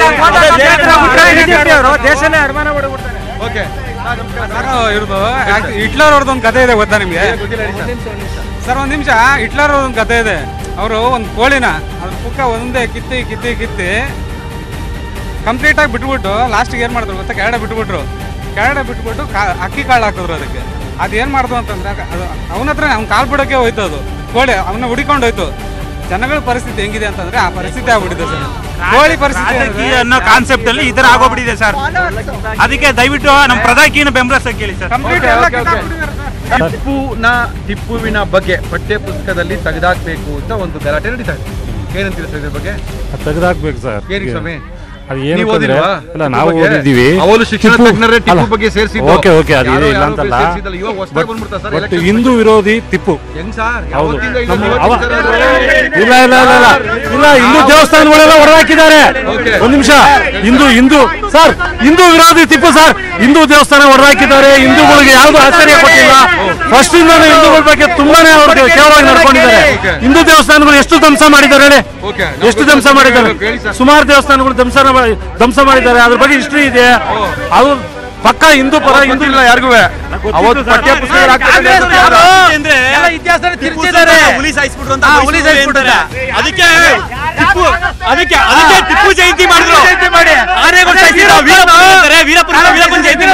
ಅವ್ರು. ದೇಶನೇ ಅಡಮಾನ ಮಾಡ್ಬಿಡ್ತಾರೆ ಓಕೆ ಇವ್ರದ್ದು ಹಿಟ್ಲರ್ ಅವ್ರದ್ದು ಒಂದು ಕತೆ ಇದೆ ಗೊತ್ತಾ ನಿಮ್ಗೆ ಸರ್ ಒಂದ್ ನಿಮಿಷ ಹಿಟ್ಲರ್ ಅವ್ರದ್ದು ಕತೆ ಇದೆ ಅವರು ಒಂದು ಕೋಳಿನ ಅದ್ರ ಪುಕ್ಕ ಒಂದೇ ಕಿತ್ತಿ ಕಿತ್ತಿ ಕಿತ್ತಿ ಕಂಪ್ಲೀಟ್ ಆಗಿ ಬಿಟ್ಬಿಟ್ಟು ಲಾಸ್ಟಿಗೆ ಏನ್ ಮಾಡಿದ್ರು ಗೊತ್ತಾ ಕೆಳಗಡೆ ಬಿಟ್ಬಿಟ್ರು ಕೆಳಗಡೆ ಬಿಟ್ಬಿಟ್ಟು ಕಾ- ಅಕ್ಕಿ ಕಾಳು ಹಾಕಿದ್ರು ಅದಕ್ಕೆ ಅದು ಏನ್ ಮಾಡ್ದು ಅಂತಂದ್ರೆ ಅದು ಅವನ ಹತ್ರ ಅವ್ನ ಕಾಲ್ ಬಿಡೋಕೆ ಹೋಯ್ತು ಅದು ಕೋಳಿ ಅವನ್ನ ಹುಡಿಕೊಂಡು ಹೋಯ್ತು ಜನಗಳ ಪರಿಸ್ಥಿತಿ ಹೆಂಗಿದೆ ಅಂತಂದ್ರೆ ಆ ಪರಿಸ್ಥಿತಿ ಆಗ್ಬಿಟ್ಟಿದೆ ಸರ್ ಕೋಳಿ ಪರಿಸ್ಥಿತಿ ರಾಜಕೀಯ ಅನ್ನೋ ಕಾನ್ಸೆಪ್ಟ್ ಅಲ್ಲಿ ಈ ತರ ಆಗೋಗ್ಬಿಟ್ಟಿದೆ ಸರ್ ಅದಕ್ಕೆ ದಯವಿಟ್ಟು ನಮ್ಮ ಪ್ರಧಾಕಿನ ಬೆಂಬಲಿಸಕ್ಕೆ ಹೇಳಿ ಸರ್ ಟಿಪ್ಪುನ ಟಿಪ್ಪುವಿನ ಬಗ್ಗೆ ಪಠ್ಯ ಪುಸ್ತಕದಲ್ಲಿ ತೆಗೆದಾಕ್ಬೇಕು ಅಂತ ಒಂದು ಗಲಾಟೆ ನಡೀತಾ ಇದೆ ಏನಂತೀರ ಸರ್ ಇದ್ರ ಬಗ್ಗೆ ತೆಗೆದಾಕ್ಬೇಕು ಸರ್ ಏನಕ್ಕೆ ಸ್ವಾಮಿ ಅದು ನೀವು ಏನಕ್ಕೆ ಅಂದ್ರೆ ಓದಿಲ್ವಾ? ಇಲ್ಲ ನಾವು ಟಿಪ್ಪು ಬಗ್ಗೆ? ಓದಿದ್ದೀವಿ ಅವಳು ಶಿಕ್ಷಣ ಟಿಪ್ಪು- ತಜ್ಞರೇ ಟಿಪ್ಪು ಅಲ್ಲ, ಬಗ್ಗೆ ಸೇರ್ಸಿದ್ದು. ಓಕೆ ಓಕೆ ಅದು ಯಾರೋ ಇಲ್ಲ ಯಾರೋ ಅಂತಲ್ಲ ಸೇರ್ಸಿದ್ದಲ್ಲ, ಇವಾಗ ಹೊಸ್ದಾಗಿ ಬಂದ್ಬಿಡ್ತಾ ಸರ್ ಬಟ್ election ಹಿಂದೂ ವಿರೋಧಿ ಟಿಪ್ಪು ಹೆಂಗ್ ಸರ್ ಹೌದು ಯಾವತ್ತಿಂದ ಇದು ನಮ್ಮ- ಇವತ್ತಿನ ಅವ- ಸರ್? ಇಲ್ಲ ಇಲ್ಲ ಇಲ್ಲ ಇಲ್ಲ ಇಲ್ಲ ಹಿಂದೂ ದೇವಸ್ಥಾನಗಳೆಲ್ಲ ಹೊಡೆದಾಕಿದ್ದಾರೆ ಒಂದ್ ನಿಮಿಷ ಹಿಂದೂ ಹಿಂದೂ ಸರ್ ಹಿಂದೂ ವಿರೋಧಿ ಟಿಪ್ಪು ಸರ್ ಹಿಂದೂ ದೇವಸ್ಥಾನ ಹೊಡೆದಾಕಿದ್ದಾರೆ ಹಿಂದೂಗಳಿಗೆ ಯಾವ್ದು ಆಶ್ಚರ್ಯ ಕೊಟ್ಟಿಲ್ಲ ಫಸ್ಟ್ ಇಂದಾನು ಹಿಂದೂಗಳ ಬಗ್ಗೆ ತುಂಬಾನೇ ಅವ್ರಿಗೆ ಕೇವಲವಾಗಿ ನಡ್ಕೊಂಡಿದ್ದಾರೆ ಹಿಂದೂ ದೇವಸ್ಥಾನಗಳು ಎಷ್ಟು ಧ್ವಂಸ ಮಾಡಿದ್ದಾರೆ ಹೇಳಿ ಓಕೆ ಎಷ್ಟು ಧ್ವಂಸ ಮಾಡಿದ್ದಾರೆ ಸುಮಾರು ದೇವಸ್ಥಾನಗಳು ಧ್ವಂಸ ಧ್ವಂಸ ಮಾಡಿದ್ದಾರೆ ಅದ್ರ ಬಗ್ಗೆ ಹಿಸ್ಟ್ರಿ ಇದೆ ಅದು ಪಕ್ಕ ಹಿಂದೂ ಪರ ಹಿಂದೂ ಇಲ್ಲ ಯಾರಿಗೂ ಅವತ್ತು ಪಠ್ಯ ಪುಸ್ತಕ ಎಲ್ಲ ಇತಿಹಾಸ ತಿರ್ಚಿದ್ದಾರೆ ಹುಲಿ ಸಾಯಿಸ್ಬಿಟ್ರು ಅಂತ ಹಾ, ಮೈಸೂರು ಹುಲಿ ಸಾಯಿಸ್ಬಿಟ್ರು. ಅಂತಾರೆ. ಅದಕ್ಕೆ ಟಿಪ್ಪು ಅದಕ್ಕೆ ಅದಕ್ಕೆ ಟಿಪ್ಪು ಜಯಂತಿ ಮಾಡಿದ್ರು ಜಯಂತಿ ಮಾಡಿ. ಆನೆಗಳು ಸಾಯಿಸಿದ್ರು ವೀರಪ್ಪನ ಅಂತಾರೆ, ವೀರಪ್ಪನ ವೀರಪ್ಪನ ಜಯಂತಿ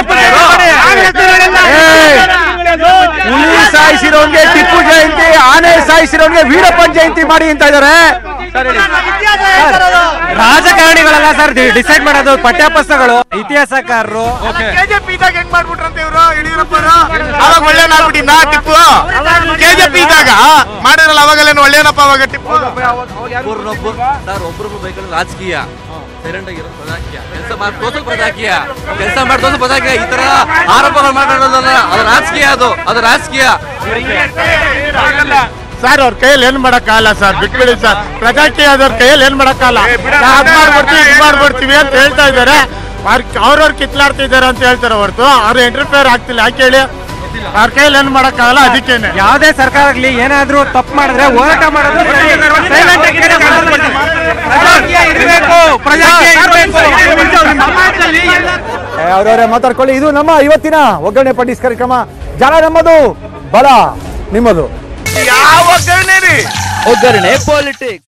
ಹುಲಿ ಸಾಯಿಸಿರೋನ್ಗೆ ಟಿಪ್ಪು ಜಯಂತಿ ಆನೆ ಸಾಯಿಸಿರೋನ್ಗೆ ವೀರಪ್ಪನ್ ಜಯಂತಿ ಮಾಡಿ ಅಂತ ಇದಾರೆ ರಾಜಕಾರಣಿಗಳಲ್ಲ ಸರ್ ಡಿಸೈಡ್ ಮಾಡೋದು ಪಠ್ಯ ಪುಸ್ತಕಗಳು ಇತಿಹಾಸಕಾರರು ಕೆಜೆಪಿ ಇದ್ದಾಗ ಹೆಂಗ್ ಮಾಡ್ಬಿಟ್ರಂತ ಇವರು ಯಡಿಯೂರಪ್ಪರು ಅವಾಗ ಒಳ್ಳೆನಾಗ್ಬಿಟ್ಟಿನ ಟಿಪ್ಪು ಕೆಜೆಪಿ ಇದ್ದಾಗ ಮಾಡಿದ್ರಲ್ಲ ಅವಾಗಲ್ಲೇನು ಒಳ್ಳೇನಪ್ಪ ಅವಾಗ ಟಿಪ್ಪು ಒಬ್ಬರೊಬ್ಬರು ಸರ್ ಒಬ್ಬರೊಬ್ರು ಬೈಕಲ್ಲಿ ರಾಜಕೀಯ ಸೈಲೆಂಟ್ ಆಗಿರೋ ಪ್ರಜಾಕೀಯ ಕೆಲಸ ಮಾಡಿ ತೋರ್ಸಕ್ ಪ್ರಜಾಕೀಯ ಕೆಲಸ ಮಾಡಿ ತೋರ್ಸಕ್ ಪ್ರಜಾಕೀಯ ಈ ತರ ಆರೋಪಗಳು ಮಾಡೋದಲ್ಲ ಅದು ರಾಜಕೀಯ ಅದು ಅದು ರಾಜಕೀಯ ಸರ್ ಅವ್ರ ಕೈಯಲ್ಲಿ ಏನ್ ಮಾಡಕ್ಕಾಗಲ್ಲ ಸರ್ ಬಿಟ್ಬಿಡಿ ಸರ್ ಪ್ರಜಾಕೀಯ ಆದವ್ರ ಕೈಯಲ್ಲಿ ಏನ್ ಮಾಡಕ್ಕಾಗಲ್ಲ ಅದ್ ಮಾಡ್ಬಿಡ್ತೀವಿ ಇದ್ ಮಾಡ್ಬಿಡ್ತೀವಿ ಅಂತ ಹೇಳ್ತಾ ಇದಾರೆ ಅವ್ರವ್ರು ಕಿತ್ಲಾಡ್ತಿದ್ದಾರೆ ಅಂತ ಹೇಳ್ತಾರೆ ಹೊರತು ಅವ್ರು ಇಂಟರ್ಫಿಯರ್ ಆಗ್ತಿಲ್ಲ ಯಾಕೆ ಹೇಳಿ ಅವ್ರ ಕೈಯಲ್ಲಿ ಏನ್ ಮಾಡಕ್ಕಾಗಲ್ಲ ಅದಕ್ಕೇನೆ ಯಾವುದೇ ಸರ್ಕಾರ ಆಗ್ಲಿ ಏನಾದ್ರೂ ತಪ್ಪು ಮಾಡಿದ್ರೆ ಹೋರಾಟ ಮಾಡೋದು silent ಆಗಿದ್ರೆ ಪ್ರಜಾಕೀಯ ಇರ್ಬೇಕು ಪ್ರಜಾಕೀಯ ಇರ್ಬೇಕು ಅವ್ರವ್ರೆ ಮಾತಾಡ್ಕೊಳ್ಳಿ ಇದು ನಮ್ಮ ಇವತ್ತಿನ ಒಗ್ಗರಣೆ ಪಂಡಿಸ್ ಕಾರ್ಯಕ್ರಮ ಜನ ನಮ್ಮದು ಬಲ ನಿಮ್ಮದು ಯಾವ ಒಗ್ಗರಣೆ ರೀ ಒಗ್ಗರಣೆ ಪಾಲಿಟಿಕ್ಸ್